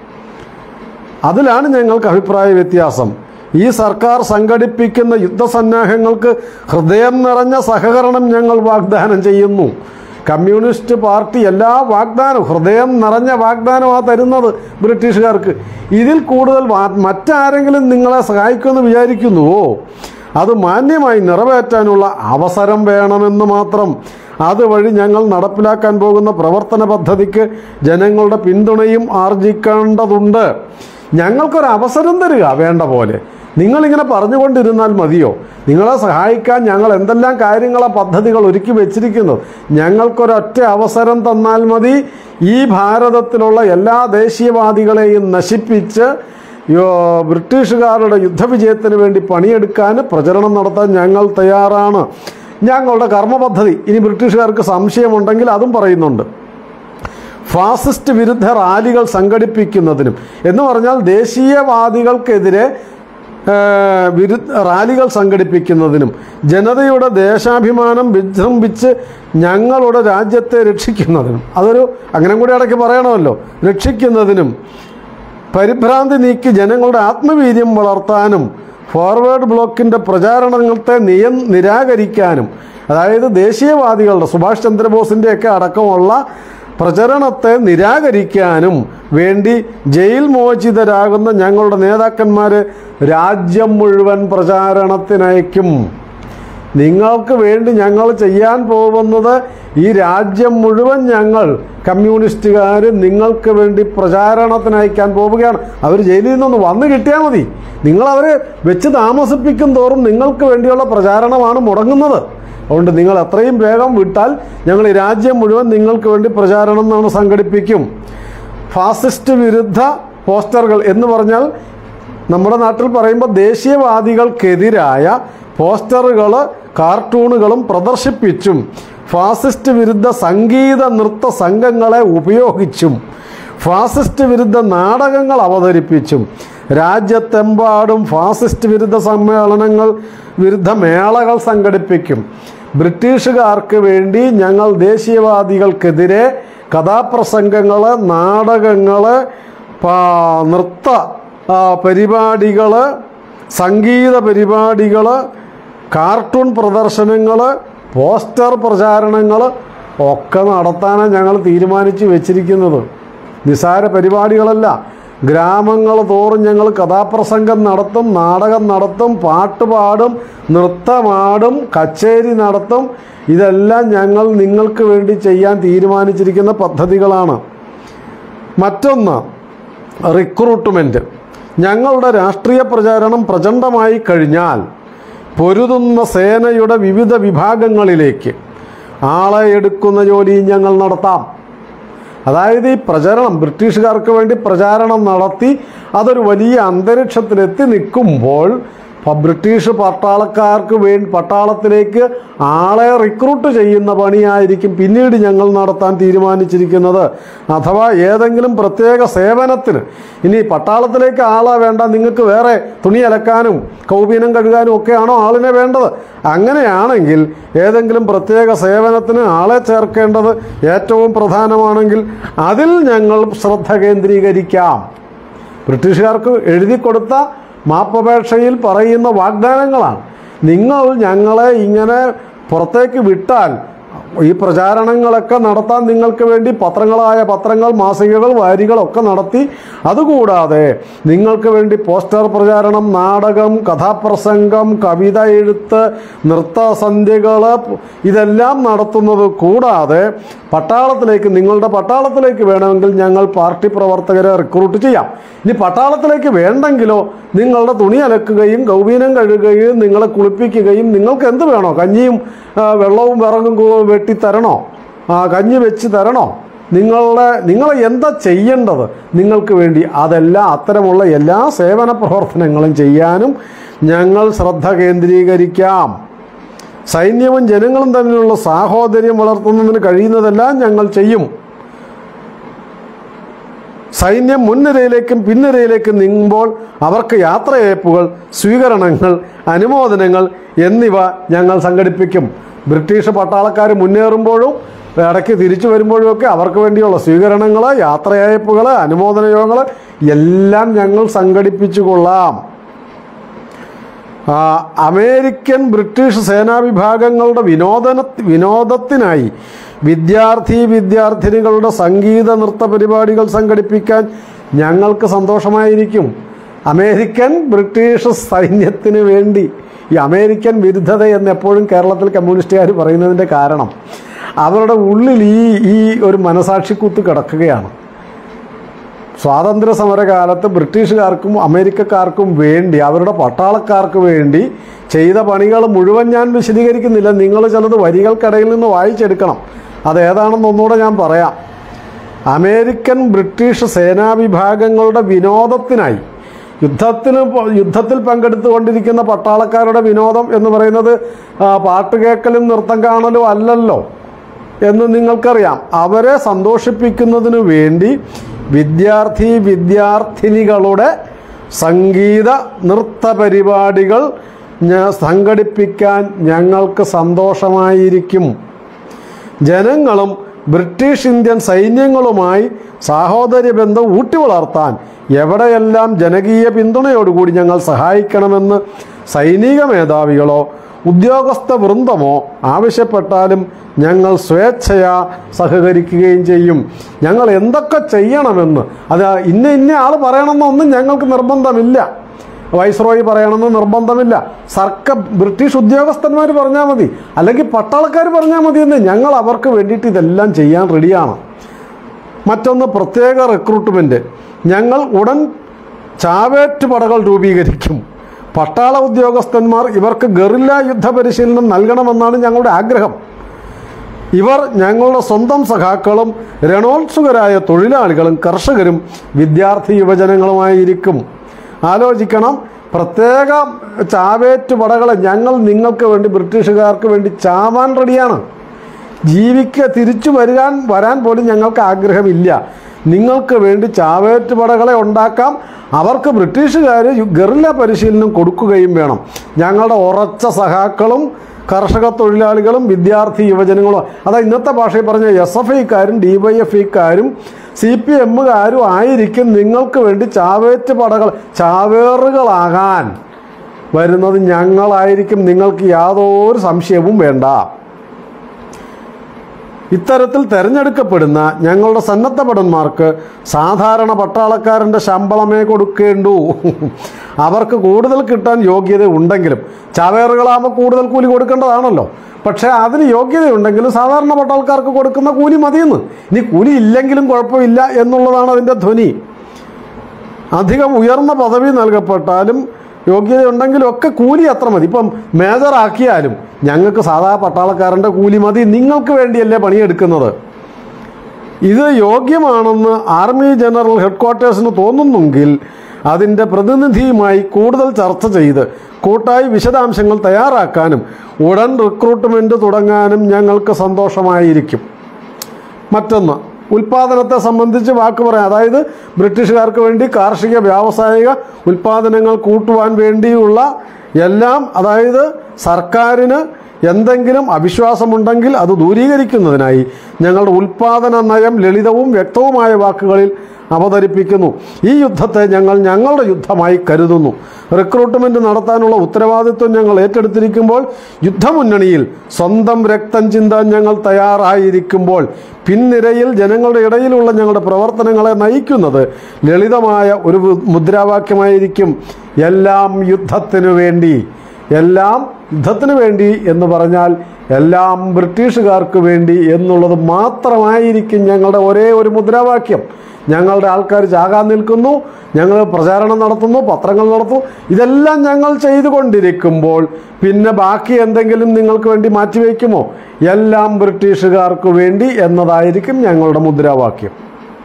അതിലാണ് ഞങ്ങൾക്ക് അഭിപ്രായ വ്യത്യാസം ഈ സർക്കാർ സംഘടിപ്പിക്കുന്ന യുദ്ധസന്നാഹങ്ങൾക്ക് ഹൃദയം നിറഞ്ഞ സഹകരണം ഞങ്ങൾ വാഗ്ദാനം ചെയ്യുന്നു കമ്മ്യൂണിസ്റ്റ് പാർട്ടി എല്ലാ വാഗ്ദാനവും ഹൃദയം നിറഞ്ഞ വാഗ്ദാനമാണ് തരുന്നത് ബ്രിട്ടീഷുകാർക്ക് ഇതിൽ കൂടുതൽ വാ- മറ്റാരെങ്കിലും നിങ്ങളെ സഹായിക്കുമെന്ന് വിചാരിക്കുന്നുവോ അത് മാന്യമായി നിറവേറ്റാനുള്ള അവസരം വേണമെന്ന് മാത്രം അതുവഴി ഞങ്ങൾ നടപ്പിലാക്കാൻ പോകുന്ന പ്രവർത്തന പദ്ധതിക്ക് ജനങ്ങളുടെ പിന്തുണയും ആർജിക്കേണ്ടതുണ്ട് ഞങ്ങൾക്കൊരു അവസരം തരിക വേണ്ട പോലെ നിങ്ങളിങ്ങനെ പറഞ്ഞുകൊണ്ടിരുന്നാൽ മതിയോ നിങ്ങളെ സഹായിക്കാൻ ഞങ്ങൾ എന്തെല്ലാം കാര്യങ്ങളെ പദ്ധതികൾ ഒരുക്കി വെച്ചിരിക്കുന്നു ഞങ്ങൾക്കൊരൊറ്റ അവസരം തന്നാൽ മതി ഈ ഭാരതത്തിലുള്ള എല്ലാ ദേശീയവാദികളെയും നശിപ്പിച്ച് യോ ബ്രിട്ടീഷുകാരുടെ യുദ്ധവിജയത്തിന് വേണ്ടി പണിയെടുക്കാൻ പ്രചരണം നടത്താൻ ഞങ്ങൾ തയ്യാറാണ് ഞങ്ങളുടെ കർമ്മപദ്ധതി ഇനി ബ്രിട്ടീഷുകാർക്ക് സംശയമുണ്ടെങ്കിൽ അതും പറയുന്നുണ്ട് ഫാസിസ്റ്റ് വിരുദ്ധ റാലികൾ സംഘടിപ്പിക്കുന്നതിനും എന്ന് പറഞ്ഞാൽ ദേശീയവാദികൾക്കെതിരെ ആ, വിരുദ്ധ റാലികൾ സംഘടിപ്പിക്കുന്നതിനും ജനതയുടെ ദേശാഭിമാനം വിജൃംഭിച്ച് ഞങ്ങളുടെ രാജ്യത്തെ രക്ഷിക്കുന്നതിനും അതൊരു അങ്ങനെ കൂടി ഇടയ്ക്ക് പറയണമല്ലോ രക്ഷിക്കുന്നതിനും പരിഭ്രാന്തി നീക്കി ജനങ്ങളുടെ ആത്മവീര്യം വളർത്താനും ഫോർവേഡ് ബ്ലോക്കിൻ്റെ പ്രചാരണത്തെ നിയ നിരാകരിക്കാനും അതായത് ദേശീയവാദികളുടെ സുഭാഷ് ചന്ദ്രബോസിൻ്റെയൊക്കെ അടക്കമുള്ള പ്രചരണത്തെ നിരാകരിക്കാനും വേണ്ടി ജയിൽ മോചിതരാകുന്ന ഞങ്ങളുടെ നേതാക്കന്മാരെ രാജ്യം മുഴുവൻ പ്രചാരണത്തിനയക്കും നിങ്ങൾക്ക് വേണ്ടി ഞങ്ങൾ ചെയ്യാൻ പോകുന്നത് ഈ രാജ്യം മുഴുവൻ ഞങ്ങൾ കമ്മ്യൂണിസ്റ്റുകാർ നിങ്ങൾക്ക് വേണ്ടി പ്രചാരണത്തിന് അയക്കാൻ പോവുകയാണ് അവർ ജയിലിൽ നിന്നൊന്ന് വന്ന് കിട്ടിയാൽ മതി നിങ്ങൾ അവരെ വെച്ച് താമസിപ്പിക്കും തോറും നിങ്ങൾക്ക് വേണ്ടിയുള്ള പ്രചാരണമാണ് മുടങ്ങുന്നത് അതുകൊണ്ട് നിങ്ങൾ എത്രയും വേഗം വിട്ടാൽ ഞങ്ങൾ ഈ രാജ്യം മുഴുവൻ നിങ്ങൾക്ക് വേണ്ടി പ്രചാരണം നാണ് സംഘടിപ്പിക്കും ഫാസിസ്റ്റ് വിരുദ്ധ പോസ്റ്ററുകൾ എന്ന് പറഞ്ഞാൽ നമ്മുടെ നാട്ടിൽ പറയുമ്പോൾ ദേശീയവാദികൾക്കെതിരായ പോസ്റ്ററുകൾ കാർട്ടൂണുകളും പ്രദർശിപ്പിച്ചും ഫാസിസ്റ്റ് വിരുദ്ധ സംഗീത നൃത്ത സംഘങ്ങളെ ഉപയോഗിച്ചും ഫാസിസ്റ്റ് വിരുദ്ധ നാടകങ്ങൾ അവതരിപ്പിച്ചും രാജ്യത്തെമ്പാടും ഫാസിസ്റ്റ് വിരുദ്ധ സമ്മേളനങ്ങൾ വിരുദ്ധ മേളകൾ സംഘടിപ്പിക്കും ബ്രിട്ടീഷുകാർക്ക് വേണ്ടി ഞങ്ങൾ ദേശീയവാദികൾക്കെതിരെ കഥാപ്രസംഗങ്ങൾ നാടകങ്ങൾ നൃത്ത പരിപാടികൾ സംഗീത പരിപാടികൾ കാർട്ടൂൺ പ്രദർശനങ്ങൾ പോസ്റ്റർ പ്രചാരണങ്ങൾ ഒക്കെ നടത്താനാണ് ഞങ്ങൾ തീരുമാനിച്ച് വെച്ചിരിക്കുന്നത് നിസാര പരിപാടികളല്ല ഗ്രാമങ്ങൾ തോറും ഞങ്ങൾ കഥാപ്രസംഗം നടത്തും നാടകം നടത്തും പാട്ട് പാടും നൃത്തമാടും കച്ചേരി നടത്തും ഇതെല്ലാം ഞങ്ങൾ നിങ്ങൾക്ക് വേണ്ടി ചെയ്യാൻ തീരുമാനിച്ചിരിക്കുന്ന പദ്ധതികളാണ് മറ്റൊന്ന് റിക്രൂട്ട്മെൻറ്റ് ഞങ്ങളുടെ രാഷ്ട്രീയ പ്രചാരണം പ്രചണ്ഡമായി കഴിഞ്ഞാൽ പൊരുതുന്ന സേനയുടെ വിവിധ വിഭാഗങ്ങളിലേക്ക് ആളെ എടുക്കുന്ന ജോലിയും ഞങ്ങൾ നടത്താം അതായത് ഈ പ്രചരണം ബ്രിട്ടീഷുകാർക്ക് വേണ്ടി പ്രചാരണം നടത്തി അതൊരു വലിയ അന്തരീക്ഷത്തിലെത്തി നിൽക്കുമ്പോൾ പ- ബ്രിട്ടീഷ് പട്ടാളക്കാർക്ക് വേണ്ടി പട്ടാളത്തിലേക്ക് ആളെ റിക്രൂട്ട് ചെയ്യുന്ന പണിയായിരിക്കും പിന്നീട് ഞങ്ങൾ നടത്താൻ തീരുമാനിച്ചിരിക്കുന്നത് അഥവാ ഏതെങ്കിലും പ്രത്യേക സേവനത്തിന് ഇനി പട്ടാളത്തിലേക്ക് ആളെ വേണ്ട നിങ്ങൾക്ക് വേറെ തുണി അലക്കാനും കൗപീനം കഴുകാനും ഒക്കെയാണോ ആളിനെ വേണ്ടത് അങ്ങനെയാണെങ്കിൽ ഏതെങ്കിലും പ്രത്യേക സേവനത്തിന് ആളെ ചേർക്കേണ്ടത് ഏറ്റവും പ്രധാനമാണെങ്കിൽ അതിൽ ഞങ്ങൾ ശ്രദ്ധ കേന്ദ്രീകരിക്കാം ബ്രിട്ടീഷുകാർക്ക് എഴുതി കൊടുത്ത മാപ്പപേക്ഷയിൽ പറയുന്ന വാഗ്ദാനങ്ങളാണ് നിങ്ങൾ ഞങ്ങളെ ഇങ്ങനെ പുറത്തേക്ക് വിട്ടാൽ ഈ പ്രചാരണങ്ങളൊക്കെ നടത്താൻ നിങ്ങൾക്ക് വേണ്ടി പത്രങ്ങളായ പത്രങ്ങൾ മാസികകൾ വാരികളൊക്കെ നടത്തി അതുകൂടാതെ നിങ്ങൾക്ക് വേണ്ടി പോസ്റ്റർ പ്രചാരണം നാടകം കഥാപ്രസംഗം കവിത എഴുത്ത് നൃത്തസന്ധ്യകൾ ഇതെല്ലാം നടത്തുന്നത് കൂടാതെ പട്ടാളത്തിലേക്ക് നിങ്ങളുടെ പട്ടാളത്തിലേക്ക് വേണമെങ്കിൽ ഞങ്ങൾ പാർട്ടി പ്രവർത്തകരെ റിക്രൂട്ട് ചെയ്യാം ഇനി പട്ടാളത്തിലേക്ക് വേണ്ടെങ്കിലോ നിങ്ങളുടെ തുണി അലക്കുകയും ഗൗബീനം കഴുകുകയും നിങ്ങളെ കുളിപ്പിക്കുകയും നിങ്ങൾക്ക് എന്ത് വേണോ കഞ്ഞിയും ആ, വെള്ളവും വിറകും കു- വെട്ടി തരണോ ആ, കഞ്ഞി വെച്ച് തരണോ നിങ്ങളുടെ നിങ്ങൾ എന്താ ചെയ്യേണ്ടത് നിങ്ങൾക്ക് വേണ്ടി അതെല്ലാം അത്തരമുള്ള എല്ലാ സേവന പ്രവർത്തനങ്ങളും ചെയ്യാനും ഞങ്ങൾ ശ്രദ്ധ കേന്ദ്രീകരിക്കാം സൈന്യവും ജനങ്ങളും തമ്മിലുള്ള സാഹോദര്യം വളർത്തുന്നതിന് കഴിയുന്നതെല്ലാം ഞങ്ങൾ ചെയ്യും സൈന്യം മുൻനിരയിലേക്കും പിൻനിരയിലേക്കും നീങ്ങുമ്പോൾ അവർക്ക് യാത്രയയപ്പുകൾ സ്വീകരണങ്ങൾ അനുമോദനങ്ങൾ എന്നിവ ഞങ്ങൾ സംഘടിപ്പിക്കും ബ്രിട്ടീഷ് പട്ടാളക്കാർ മുന്നേറുമ്പോഴും ഇടയ്ക്ക് തിരിച്ചു വരുമ്പോഴുമൊക്കെ അവർക്ക് വേണ്ടിയുള്ള സ്വീകരണങ്ങൾ യാത്രയയപ്പുകൾ അനുമോദന യോഗങ്ങൾ എല്ലാം ഞങ്ങൾ സംഘടിപ്പിച്ചു കൊള്ളാം ആ, അമേരിക്കൻ ബ്രിട്ടീഷ് സേനാ വിഭാഗങ്ങളുടെ വിനോദന വിനോദത്തിനായി വിദ്യാർത്ഥി വിദ്യാർത്ഥിനികളുടെ സംഗീത നൃത്ത പരിപാടികൾ സംഘടിപ്പിക്കാൻ ഞങ്ങൾക്ക് സന്തോഷമായിരിക്കും അമേരിക്കൻ ബ്രിട്ടീഷ് സൈന്യത്തിന് വേണ്ടി ഈ അമേരിക്കൻ വിരുദ്ധത എന്ന് എപ്പോഴും കേരളത്തിൽ കമ്മ്യൂണിസ്റ്റുകാർ പറയുന്നതിൻ്റെ കാരണം അവരുടെ ഉള്ളിൽ ഈ ഈ ഒരു മനസാക്ഷിക്കുത്ത് കിടക്കുകയാണ് സ്വാതന്ത്ര്യ സമരകാലത്ത് ബ്രിട്ടീഷുകാർക്കും അമേരിക്കക്കാർക്കും വേണ്ടി അവരുടെ പട്ടാളക്കാർക്ക് വേണ്ടി ചെയ്ത പണികൾ മുഴുവൻ ഞാൻ വിശദീകരിക്കുന്നില്ല നിങ്ങൾ ചിലത് വരികൾക്കിടയിൽ നിന്ന് വായിച്ചെടുക്കണം അത് ഏതാണെന്ന് ഒന്നുകൂടെ ഞാൻ പറയാം അമേരിക്കൻ ബ്രിട്ടീഷ് സേനാ വിഭാഗങ്ങളുടെ വിനോദത്തിനായി യുദ്ധത്തിന് പ- യുദ്ധത്തിൽ പങ്കെടുത്തുകൊണ്ടിരിക്കുന്ന പട്ടാളക്കാരുടെ വിനോദം എന്ന് പറയുന്നത് ആ, പാട്ട് കേൾക്കലും നൃത്തം കാണലും അല്ലല്ലോ എന്ന് നിങ്ങൾക്കറിയാം അവരെ സന്തോഷിപ്പിക്കുന്നതിന് വേണ്ടി വിദ്യാർത്ഥി വിദ്യാർത്ഥിനികളുടെ സംഗീത നൃത്ത പരിപാടികൾ ഞ- സംഘടിപ്പിക്കാൻ ഞങ്ങൾക്ക് സന്തോഷമായിരിക്കും ജനങ്ങളും ബ്രിട്ടീഷ് ഇന്ത്യൻ സൈന്യങ്ങളുമായി സാഹോദര്യ ബന്ധം ഊട്ടി വളർത്താൻ എവിടെയെല്ലാം ജനകീയ പിന്തുണയോടുകൂടി ഞങ്ങൾ സഹായിക്കണമെന്ന് സൈനിക മേധാവികളോ ഉദ്യോഗസ്ഥ വൃന്ദമോ ആവശ്യപ്പെട്ടാലും ഞങ്ങൾ സ്വേച്ഛയാ സഹകരിക്കുകയും ചെയ്യും ഞങ്ങൾ എന്തൊക്കെ ചെയ്യണമെന്ന് അത് ഇന്ന ഇന്ന ആൾ പറയണമെന്നൊന്നും ഞങ്ങൾക്ക് നിർബന്ധമില്ല വൈസ്രോയി പറയണമെന്ന് നിർബന്ധമില്ല സർക്കാർ ബ്രിട്ടീഷ് ഉദ്യോഗസ്ഥന്മാർ പറഞ്ഞാൽ മതി അല്ലെങ്കിൽ പട്ടാളക്കാർ പറഞ്ഞാൽ മതി എന്ന് ഞങ്ങൾ അവർക്ക് വേണ്ടിയിട്ട് ഇതെല്ലാം ചെയ്യാൻ റെഡിയാണ് മറ്റൊന്ന് പ്രത്യേക റിക്രൂട്ട്മെൻറ്റ് ഞങ്ങൾ ഉടൻ ചാവേറ്റ് പടകൾ രൂപീകരിക്കും പട്ടാള ഉദ്യോഗസ്ഥന്മാർ ഇവർക്ക് ഗറില്ല യുദ്ധ പരിശീലനം നൽകണമെന്നാണ് ഞങ്ങളുടെ ആഗ്രഹം ഇവർ ഞങ്ങളുടെ സ്വന്തം സഖാക്കളും രണോത്സുകരായ തൊഴിലാളികളും കർഷകരും വിദ്യാർത്ഥി യുവജനങ്ങളുമായിരിക്കും ആലോചിക്കണം പ്രത്യേക ചാവേറ്റ് പടകളെ ഞങ്ങൾ നിങ്ങൾക്ക് വേണ്ടി ബ്രിട്ടീഷുകാർക്ക് വേണ്ടി ചാവാൻ റെഡിയാണ് ജീവിക്ക തിരിച്ചു വരാൻ വരാൻ പോലും ഞങ്ങൾക്ക് ആഗ്രഹമില്ല നിങ്ങൾക്ക് വേണ്ടി ചാവേറ്റ് പടകളെ ഉണ്ടാക്കാം അവർക്ക് ബ്രിട്ടീഷുകാർ ഗറില്ല പരിശീലനം കൊടുക്കുകയും വേണം ഞങ്ങളുടെ ഉറച്ച സഹാക്കളും കർഷക തൊഴിലാളികളും വിദ്യാർത്ഥി യുവജനങ്ങളും അതാ ഇന്നത്തെ ഭാഷയിൽ പറഞ്ഞ എസ് എഫ് ഐക്കാരും ഡി വൈ എഫ് ഐക്കാരും സി പി എമ്മുകാരും ആയിരിക്കും നിങ്ങൾക്ക് വേണ്ടി ചാവേറ്റ് പടകൾ ചാവേറുകളാകാൻ വരുന്നത് ഞങ്ങളായിരിക്കും നിങ്ങൾക്ക് യാതൊരു സംശയവും വേണ്ട ഇത്തരത്തിൽ തിരഞ്ഞെടുക്കപ്പെടുന്ന ഞങ്ങളുടെ സന്നദ്ധ ഭടന്മാർക്ക് സാധാരണ പട്ടാളക്കാരൻ്റെ ശമ്പളമേ കൊടുക്കേണ്ടൂ അവർക്ക് കൂടുതൽ കിട്ടാൻ യോഗ്യത ഉണ്ടെങ്കിലും ചവേറുകളാകുമ്പോൾ കൂടുതൽ കൂലി കൊടുക്കേണ്ടതാണല്ലോ പക്ഷേ അതിന് യോഗ്യതയുണ്ടെങ്കിലും സാധാരണ പട്ടാൾക്കാർക്ക് കൊടുക്കുന്ന കൂലി മതിയെന്ന് ഇനി കൂലി ഇല്ലെങ്കിലും കുഴപ്പമില്ല എന്നുള്ളതാണ് അതിൻ്റെ ധ്വനി അധികം ഉയർന്ന പദവി നൽകപ്പെട്ടാലും യോഗ്യതയുണ്ടെങ്കിലും ഒക്കെ കൂലി അത്ര മതി ഇപ്പം മേജർ ആക്കിയാലും ഞങ്ങൾക്ക് സാധാ പട്ടാളക്കാരൻ്റെ കൂലി മതി നിങ്ങൾക്ക് വേണ്ടിയല്ലേ പണിയെടുക്കുന്നത് ഇത് യോഗ്യമാണെന്ന് ആർമി ജനറൽ ഹെഡ്ക്വാർട്ടേഴ്സിന് തോന്നുന്നെങ്കിൽ അതിൻ്റെ പ്രതിനിധിയുമായി കൂടുതൽ ചർച്ച ചെയ്ത് കൂട്ടായി വിശദാംശങ്ങൾ തയ്യാറാക്കാനും ഉടൻ റിക്രൂട്ട്മെൻറ്റ് തുടങ്ങാനും ഞങ്ങൾക്ക് സന്തോഷമായിരിക്കും മറ്റൊന്ന് ഉൽപാദനത്തെ സംബന്ധിച്ച് വാക്ക് പറയാം അതായത് ബ്രിട്ടീഷുകാർക്ക് വേണ്ടി കാർഷിക വ്യാവസായിക ഉൽപാദനങ്ങൾ കൂട്ടുവാൻ വേണ്ടിയുള്ള എല്ലാം അതായത് സർക്കാരിന് എന്തെങ്കിലും അവിശ്വാസമുണ്ടെങ്കിൽ അത് ദൂരീകരിക്കുന്നതിനായി ഞങ്ങളുടെ ഉൽപാദന നയം ലളിതവും വ്യക്തവുമായ വാക്കുകളിൽ അവതരിപ്പിക്കുന്നു ഈ യുദ്ധത്തെ ഞങ്ങൾ ഞങ്ങളുടെ യുദ്ധമായി കരുതുന്നു റിക്രൂട്ട്മെന്റ് നടത്താനുള്ള ഉത്തരവാദിത്വം ഞങ്ങൾ ഏറ്റെടുത്തിരിക്കുമ്പോൾ യുദ്ധമുന്നണിയിൽ സ്വന്തം രക്തം ചിന്താൻ ഞങ്ങൾ തയ്യാറായിരിക്കുമ്പോൾ പിൻനിരയിൽ ജനങ്ങളുടെ ഇടയിലുള്ള ഞങ്ങളുടെ പ്രവർത്തനങ്ങളെ നയിക്കുന്നത് ലളിതമായ ഒരു മു- മുദ്രാവാക്യമായിരിക്കും എല്ലാം യുദ്ധത്തിനു വേണ്ടി എല്ലാം യുദ്ധത്തിന് വേണ്ടി എന്ന് പറഞ്ഞാൽ എല്ലാം ബ്രിട്ടീഷുകാർക്ക് വേണ്ടി എന്നുള്ളത് മാത്രമായിരിക്കും ഞങ്ങളുടെ ഒരേ ഒരു മുദ്രാവാക്യം ഞങ്ങളുടെ ആൾക്കാർ ചാകാൻ നിൽക്കുന്നു ഞങ്ങൾ പ്രചാരണം നടത്തുന്നു പത്രങ്ങൾ നടത്തുന്നു ഇതെല്ലാം ഞങ്ങൾ ചെയ്തുകൊണ്ടിരിക്കുമ്പോൾ പിന്നെ ബാക്കി എന്തെങ്കിലും നിങ്ങൾക്ക് വേണ്ടി മാറ്റിവെക്കുമോ എല്ലാം ബ്രിട്ടീഷുകാർക്ക് വേണ്ടി എന്നതായിരിക്കും ഞങ്ങളുടെ മുദ്രാവാക്യം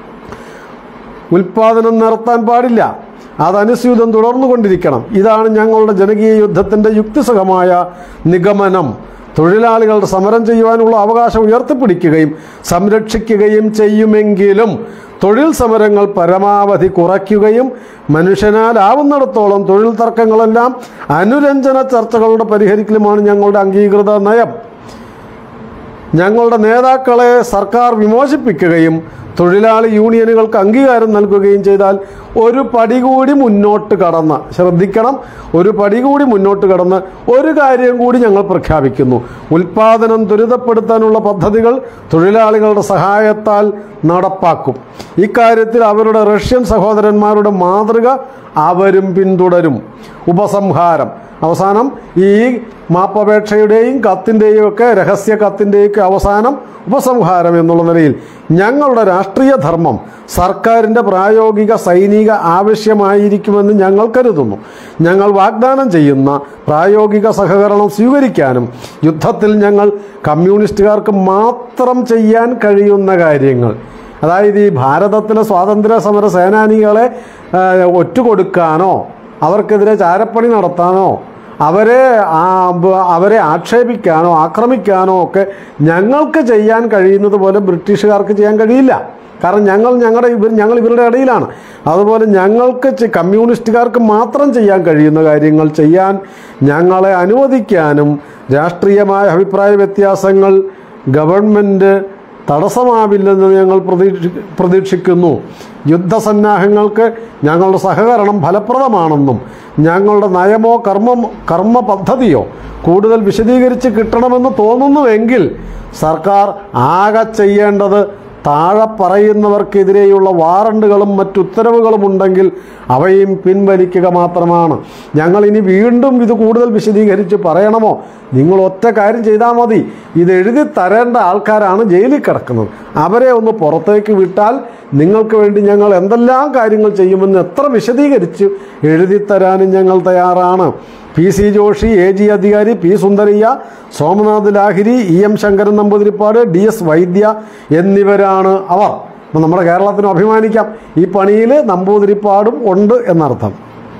ഉൽപാദനം നിർത്താൻ പാടില്ല അതനുസ്യൂതം തുടർന്നുകൊണ്ടിരിക്കണം ഇതാണ് ഞങ്ങളുടെ ജനകീയ യുദ്ധത്തിൻ്റെ യുക്തിസഹമായ നിഗമനം തൊഴിലാളികളുടെ സമരം ചെയ്യുവാനുള്ള അവകാശം ഉയർത്തിപ്പിടിക്കുകയും സംരക്ഷിക്കുകയും ചെയ്യുമെങ്കിലും തൊഴിൽ സമരങ്ങൾ പരമാവധി കുറയ്ക്കുകയും മനുഷ്യനാലാവുന്നിടത്തോളം തൊഴിൽ തർക്കങ്ങളെല്ലാം അനുരഞ്ജന ചർച്ചകളുടെ പരിഹരിക്കലുമാണ് ഞങ്ങളുടെ അംഗീകൃത നയം ഞങ്ങളുടെ നേതാക്കളെ സർക്കാർ വിമോചിപ്പിക്കുകയും തൊഴിലാളി യൂണിയനുകൾക്ക് അംഗീകാരം നൽകുകയും ചെയ്താൽ ഒരു പടി കൂടി മുന്നോട്ട് കടന്ന് ശ്രദ്ധിക്കണം ഒരു പടി കൂടി മുന്നോട്ട് കടന്ന് ഒരു കാര്യം കൂടി ഞങ്ങൾ പ്രഖ്യാപിക്കുന്നു ഉൽപാദനം ത്വരിതപ്പെടുത്താനുള്ള പദ്ധതികൾ തൊഴിലാളികളുടെ സഹായത്താൽ നടപ്പാക്കും ഇക്കാര്യത്തിൽ അവരുടെ റഷ്യൻ സഹോദരന്മാരുടെ മാതൃക അവരും പിന്തുടരും ഉപസംഹാരം അവസാനം ഈ മാപ്പപേക്ഷയുടെയും കത്തിൻ്റെയും ഒക്കെ രഹസ്യ കത്തിൻ്റെയൊക്കെ അവസാനം ഉപസംഹാരം എന്നുള്ള നിലയിൽ ഞങ്ങളുടെ രാഷ്ട്രീയ ധർമ്മം സർക്കാരിൻ്റെ പ്രായോഗിക സൈനിക ആവശ്യമായിരിക്കുമെന്ന് ഞങ്ങൾ കരുതുന്നു ഞങ്ങൾ വാഗ്ദാനം ചെയ്യുന്ന പ്രായോഗിക സഹകരണം സ്വീകരിക്കാനും യുദ്ധത്തിൽ ഞങ്ങൾ കമ്മ്യൂണിസ്റ്റുകാർക്ക് മാത്രം ചെയ്യാൻ കഴിയുന്ന കാര്യങ്ങൾ അതായത് ഈ ഭാരതത്തിലെ സ്വാതന്ത്ര്യ സമര സേനാനികളെ ആ, ഒറ്റുകൊടുക്കാനോ അവർക്കെതിരെ ചാരപ്പണി നടത്താനോ അവരെ ആ, ബ- അവരെ ആക്ഷേപിക്കാനോ ആക്രമിക്കാനോ ഒക്കെ ഞങ്ങൾക്ക് ചെയ്യാൻ കഴിയുന്നത് പോലെ ബ്രിട്ടീഷുകാർക്ക് ചെയ്യാൻ കഴിയില്ല കാരണം ഞങ്ങൾ ഞങ്ങളുടെ ഇവർ ഞങ്ങൾ ഇവരുടെ ഇടയിലാണ് അതുപോലെ ഞങ്ങൾക്ക് ചെ- കമ്മ്യൂണിസ്റ്റുകാർക്ക് മാത്രം ചെയ്യാൻ കഴിയുന്ന കാര്യങ്ങൾ ചെയ്യാൻ ഞങ്ങളെ അനുവദിക്കാനും രാഷ്ട്രീയമായ അഭിപ്രായ വ്യത്യാസങ്ങൾ ഗവൺമെൻറ് തടസ്സമാവില്ലെന്ന് ഞങ്ങൾ പ്രതീക്ഷി പ്രതീക്ഷിക്കുന്നു യുദ്ധസന്നാഹങ്ങൾക്ക് ഞങ്ങളുടെ സഹകരണം ഫലപ്രദമാണെന്നും ഞങ്ങളുടെ നയമോ കർമ്മ കർമ്മ പദ്ധതിയോ കൂടുതൽ വിശദീകരിച്ച് കിട്ടണമെന്ന് തോന്നുന്നുവെങ്കിൽ സർക്കാർ ആകെ ചെയ്യേണ്ടത് താഴെ പറയുന്നവർക്കെതിരെയുള്ള വാറണ്ടുകളും മറ്റുത്തരവുകളും ഉണ്ടെങ്കിൽ അവയും പിൻവലിക്കുക മാത്രമാണ് ഞങ്ങൾ ഇനി വീണ്ടും ഇത് കൂടുതൽ വിശദീകരിച്ച് പറയണമോ നിങ്ങൾ ഒറ്റ കാര്യം ചെയ്താൽ മതി ഇത് എഴുതി തരേണ്ട ആൾക്കാരാണ് ജയിലിൽ കിടക്കുന്നത് അവരെ ഒന്ന് പുറത്തേക്ക് വിട്ടാൽ നിങ്ങൾക്ക് വേണ്ടി ഞങ്ങൾ എന്തെല്ലാം കാര്യങ്ങൾ ചെയ്യുമെന്ന് എത്ര വിശദീകരിച്ച് എഴുതി തരാനും ഞങ്ങൾ തയ്യാറാണ് P C Joshi A G Adhikari P Sundarayya Somnath Lahiri E M Sankaran Namboodiripad D S Vaidya എന്നിവരാണ് അവർ അപ്പം നമ്മുടെ കേരളത്തിന് അഭിമാനിക്കാം ഈ പണിയിൽ നമ്പൂതിരിപ്പാടും ഉണ്ട് എന്നർത്ഥം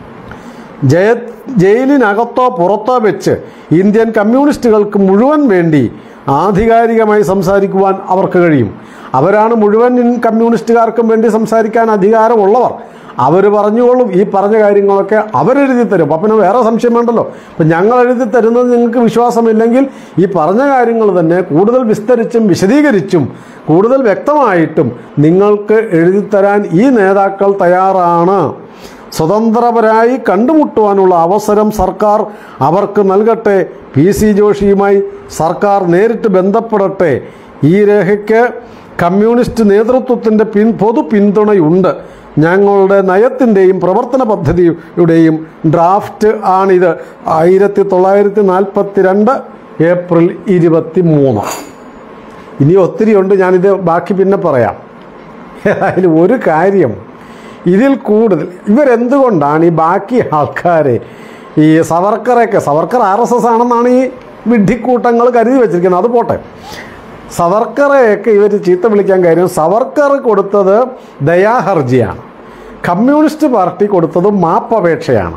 ജയ ജയിലിനകത്തോ പുറത്തോ വെച്ച് ഇന്ത്യൻ കമ്മ്യൂണിസ്റ്റുകൾക്ക് മുഴുവൻ വേണ്ടി ആധികാരികമായി സംസാരിക്കുവാൻ അവർക്ക് കഴിയും അവരാണ് മുഴുവൻ ഇൻ കമ്മ്യൂണിസ്റ്റുകാർക്കും വേണ്ടി സംസാരിക്കാൻ അധികാരമുള്ളവർ അവർ പറഞ്ഞുകൊള്ളും ഈ പറഞ്ഞ കാര്യങ്ങളൊക്കെ അവരെഴുതി തരും അപ്പം പിന്നെ വേറെ സംശയം വേണ്ടല്ലോ അപ്പം ഞങ്ങൾ എഴുതി തരുന്നത് നിങ്ങൾക്ക് വിശ്വാസമില്ലെങ്കിൽ ഈ പറഞ്ഞ കാര്യങ്ങൾ തന്നെ കൂടുതൽ വിസ്തരിച്ചും വിശദീകരിച്ചും കൂടുതൽ വ്യക്തമായിട്ടും നിങ്ങൾക്ക് എഴുതി തരാൻ ഈ നേതാക്കൾ തയ്യാറാണ് സ്വതന്ത്രപരായി കണ്ടുമുട്ടുവാനുള്ള അവസരം സർക്കാർ അവർക്ക് നൽകട്ടെ പി സി ജോഷിയുമായി സർക്കാർ നേരിട്ട് ബന്ധപ്പെടട്ടെ ഈ രേഖയ്ക്ക് കമ്മ്യൂണിസ്റ്റ് നേതൃത്വത്തിൻ്റെ പിൻ പൊതു പിന്തുണയുണ്ട് ഞങ്ങളുടെ നയത്തിൻ്റെയും പ്രവർത്തന പദ്ധതിയുടെയും ഡ്രാഫ്റ്റ് ആണിത് ആയിരത്തി തൊള്ളായിരത്തി നാൽപ്പത്തി രണ്ട് ഏപ്രിൽ ഇരുപത്തി മൂന്ന് ഇനി ഒത്തിരി ഉണ്ട് ഞാനിത് ബാക്കി പിന്നെ പറയാം ഏതായാലും ഒരു കാര്യം ഇതിൽ കൂടുതൽ ഇവരെന്തുകൊണ്ടാണ് ഈ ബാക്കി ആൾക്കാരെ ഈ സവർക്കറൊക്കെ സവർക്കർ ആർ എസ് എസ് ആണെന്നാണ് ഈ വിഡ്ഢിക്കൂട്ടങ്ങൾ കരുതി വെച്ചിരിക്കുന്നത് അത് പോട്ടെ സവർക്കറെയൊക്കെ ഇവർ ചീത്ത വിളിക്കാൻ കാര്യം സവർക്കർ കൊടുത്തത് ദയാഹർജിയാണ് കമ്മ്യൂണിസ്റ്റ് പാർട്ടി കൊടുത്തത് മാപ്പപേക്ഷയാണ്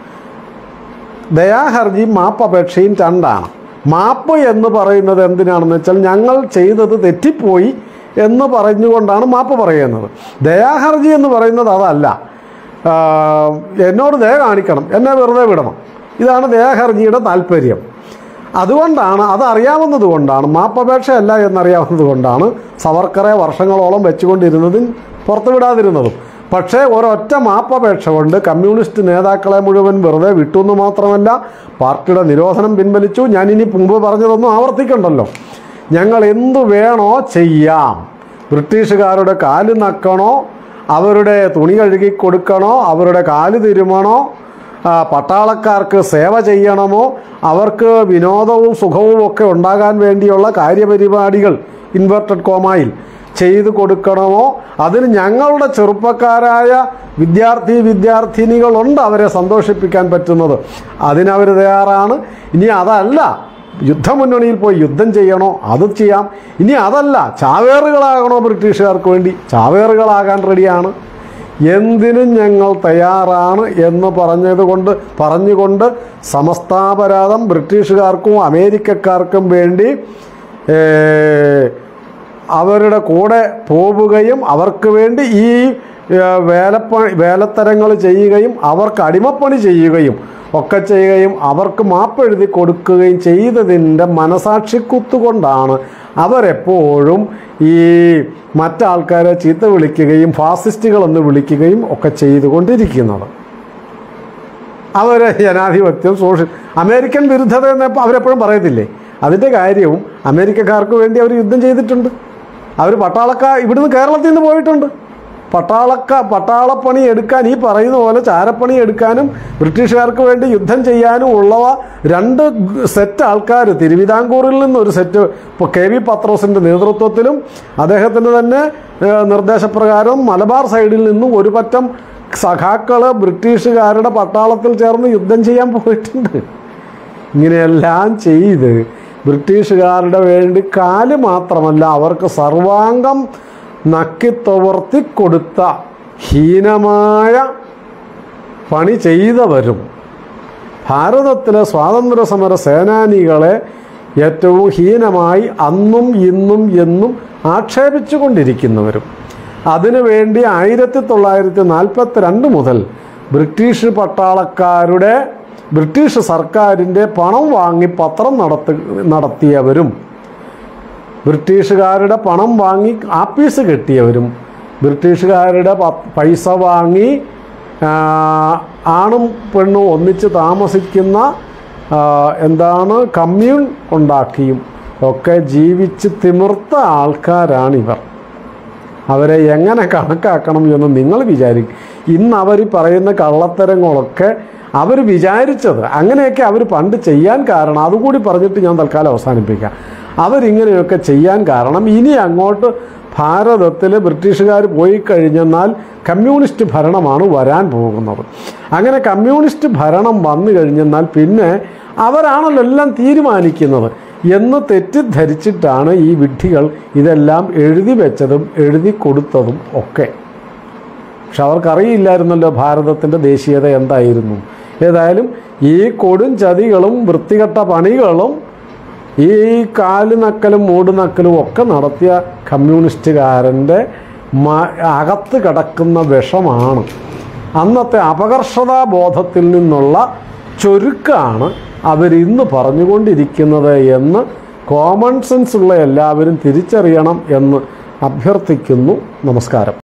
ദയാഹർജിയും മാപ്പപേക്ഷയും രണ്ടാണ് മാപ്പ് എന്ന് പറയുന്നത് എന്തിനാണെന്ന് വെച്ചാൽ ഞങ്ങൾ ചെയ്തത് തെറ്റിപ്പോയി എന്ന് പറഞ്ഞുകൊണ്ടാണ് മാപ്പ് പറയുന്നത് ദയാഹർജി എന്ന് പറയുന്നത് അതല്ല ആ, എന്നോട് ദയ കാണിക്കണം എന്നെ വെറുതെ വിടണം ഇതാണ് ദയാഹർജിയുടെ താല്പര്യം അതുകൊണ്ടാണ് അതറിയാവുന്നത് കൊണ്ടാണ് മാപ്പപേക്ഷയല്ല എന്നറിയാവുന്നത് കൊണ്ടാണ് സവർക്കറെ വർഷങ്ങളോളം വെച്ചുകൊണ്ടിരുന്നതും പുറത്തുവിടാതിരുന്നതും പക്ഷേ ഒരൊറ്റ മാപ്പപേക്ഷ കൊണ്ട് കമ്മ്യൂണിസ്റ്റ് നേതാക്കളെ മുഴുവൻ വെറുതെ വിട്ടു എന്ന് മാത്രമല്ല പാർട്ടിയുടെ നിരോധനം പിൻവലിച്ചു ഞാനിനി മുമ്പ് പറഞ്ഞതൊന്നും ആവർത്തിക്കണ്ടല്ലോ ഞങ്ങൾ എന്തു വേണോ ചെയ്യാം ബ്രിട്ടീഷുകാരുടെ കാല് നക്കണോ അവരുടെ തുണി കഴുകി കൊടുക്കണോ അവരുടെ കാല് തിരുമണോ ആ, പട്ടാളക്കാർക്ക് സേവ ചെയ്യണമോ അവർക്ക് വിനോദവും സുഖവും ഒക്കെ ഉണ്ടാകാൻ വേണ്ടിയുള്ള കാര്യപരിപാടികൾ ഇൻവെർട്ടഡ് കോമായിൽ ചെയ്തു കൊടുക്കണമോ അതിന് ഞങ്ങളുടെ ചെറുപ്പക്കാരായ വിദ്യാർത്ഥി വിദ്യാർത്ഥിനികളുണ്ട് അവരെ സന്തോഷിപ്പിക്കാൻ പറ്റുന്നത് അതിനവർ തയ്യാറാണ് ഇനി അതല്ല യുദ്ധമുന്നണിയിൽ പോയി യുദ്ധം ചെയ്യണോ അത് ചെയ്യാം ഇനി അതല്ല ചാവേറുകളാകണോ ബ്രിട്ടീഷുകാർക്ക് വേണ്ടി ചാവേറുകളാകാൻ റെഡിയാണ് എന്തിനും ഞങ്ങൾ തയ്യാറാണ് എന്ന് പറഞ്ഞതുകൊണ്ട് പറഞ്ഞുകൊണ്ട് സമസ്താപരാധം ബ്രിട്ടീഷുകാർക്കും അമേരിക്കക്കാർക്കും വേണ്ടി ഏ, അവരുടെ കൂടെ പോവുകയും അവർക്ക് വേണ്ടി ഈ ഏ, വേലപ്പണി വേലത്തരങ്ങൾ ചെയ്യുകയും അവർക്ക് അടിമപ്പണി ചെയ്യുകയും ഒക്കെ ചെയ്യുകയും അവർക്ക് മാപ്പെഴുതി കൊടുക്കുകയും ചെയ്തതിൻ്റെ മനസാക്ഷിക്കുത്തുകൊണ്ടാണ് അവരെപ്പോഴും ഈ മറ്റാൾക്കാരെ ചീത്ത വിളിക്കുകയും ഫാസിസ്റ്റുകളെന്ന് വിളിക്കുകയും ഒക്കെ ചെയ്തുകൊണ്ടിരിക്കുന്നത് അവരെ ജനാധിപത്യം സോഷ്യൽ അമേരിക്കൻ വിരുദ്ധത എന്ന് അവരെപ്പോഴും പറയത്തില്ലേ അതിൻ്റെ കാര്യവും അമേരിക്കക്കാർക്ക് വേണ്ടി അവർ യുദ്ധം ചെയ്തിട്ടുണ്ട് അവർ പട്ടാളക്കാർ ഇവിടുന്ന് കേരളത്തിൽ നിന്ന് പോയിട്ടുണ്ട് പട്ടാളക്ക പട്ടാളപ്പണി എടുക്കാൻ ഈ പറയുന്ന പോലെ ചാരപ്പണി എടുക്കാനും ബ്രിട്ടീഷുകാർക്ക് വേണ്ടി യുദ്ധം ചെയ്യാനും ഉള്ളവ രണ്ട് സെറ്റ് ആൾക്കാർ തിരുവിതാംകൂറിൽ നിന്ന് ഒരു സെറ്റ് ഇപ്പോൾ കെ വി പത്രോസിൻ്റെ നേതൃത്വത്തിലും അദ്ദേഹത്തിൻ്റെ തന്നെ ഏഹ്, നിർദ്ദേശപ്രകാരം മലബാർ സൈഡിൽ നിന്നും ഒരു പറ്റം സഖാക്കൾ ബ്രിട്ടീഷുകാരുടെ പട്ടാളത്തിൽ ചേർന്ന് യുദ്ധം ചെയ്യാൻ പോയിട്ടുണ്ട് ഇങ്ങനെയെല്ലാം ചെയ്ത് ബ്രിട്ടീഷുകാരുടെ വേണ്ടി കാല് മാത്രമല്ല അവർക്ക് സർവാംഗം നക്കിത്തുവർത്തി കൊടുത്ത ഹീനമായ പണി ചെയ്തവരും ഭാരതത്തിലെ സ്വാതന്ത്ര്യ സമര സേനാനികളെ ഏറ്റവും ഹീനമായി അന്നും ഇന്നും എന്നും ആക്ഷേപിച്ചു കൊണ്ടിരിക്കുന്നവരും അതിനുവേണ്ടി ആയിരത്തി തൊള്ളായിരത്തി നാൽപ്പത്തി രണ്ട് മുതൽ ബ്രിട്ടീഷ് പട്ടാളക്കാരുടെ ബ്രിട്ടീഷ് സർക്കാരിൻ്റെ പണം വാങ്ങി പത്രം നടത്തി നടത്തിയവരും ബ്രിട്ടീഷുകാരുടെ പണം വാങ്ങി ആപ്പീസ് കെട്ടിയവരും ബ്രിട്ടീഷുകാരുടെ പ- പൈസ വാങ്ങി ആ, ആണും പെണ്ണും ഒന്നിച്ച് താമസിക്കുന്ന ആ, എന്താണ് കമ്മ്യൂൺ ഉണ്ടാക്കിയും ഒക്കെ ജീവിച്ച് തിമിർത്ത ആൾക്കാരാണിവർ അവരെ എങ്ങനെ കണക്കാക്കണം എന്ന് നിങ്ങൾ വിചാരിക്കും ഇന്ന് അവർ പറയുന്ന കള്ളത്തരങ്ങളൊക്കെ അവർ വിചാരിച്ചത് അങ്ങനെയൊക്കെ അവർ പണ്ട് ചെയ്യാൻ കാരണം അതുകൂടി പറഞ്ഞിട്ട് ഞാൻ തൽക്കാലം അവസാനിപ്പിക്കാം അവരിങ്ങനെയൊക്കെ ചെയ്യാൻ കാരണം ഇനി അങ്ങോട്ട് ഭാരതത്തിൽ ബ്രിട്ടീഷുകാർ പോയി കഴിഞ്ഞെന്നാൽ കമ്മ്യൂണിസ്റ്റ് ഭരണമാണ് വരാൻ പോകുന്നത് അങ്ങനെ കമ്മ്യൂണിസ്റ്റ് ഭരണം വന്നു കഴിഞ്ഞെന്നാൽ പിന്നെ അവരാണല്ലോ എല്ലാം തീരുമാനിക്കുന്നത് എന്ന് തെറ്റിദ്ധരിച്ചിട്ടാണ് ഈ വിഡ്ഢികൾ ഇതെല്ലാം എഴുതി വെച്ചതും എഴുതി കൊടുത്തതും ഒക്കെ പക്ഷെ അവർക്കറിയില്ലായിരുന്നല്ലോ ഭാരതത്തിൻ്റെ ദേശീയത എന്തായിരുന്നു ഏതായാലും ഈ കൊടും ചതികളും വൃത്തികെട്ട പണികളും ഈ കാല് നക്കലും മൂട് നക്കലും ഒക്കെ നടത്തിയ കമ്മ്യൂണിസ്റ്റുകാരൻ്റെ മ- അകത്ത് കിടക്കുന്ന വിഷമാണ് അന്നത്തെ അപകർഷതാ ബോധത്തിൽ നിന്നുള്ള ചുരുക്കാണ് അവരിന്ന് പറഞ്ഞുകൊണ്ടിരിക്കുന്നത് എന്ന് കോമൺ സെൻസ് ഉള്ള എല്ലാവരും തിരിച്ചറിയണം എന്ന് അഭ്യർത്ഥിക്കുന്നു നമസ്കാരം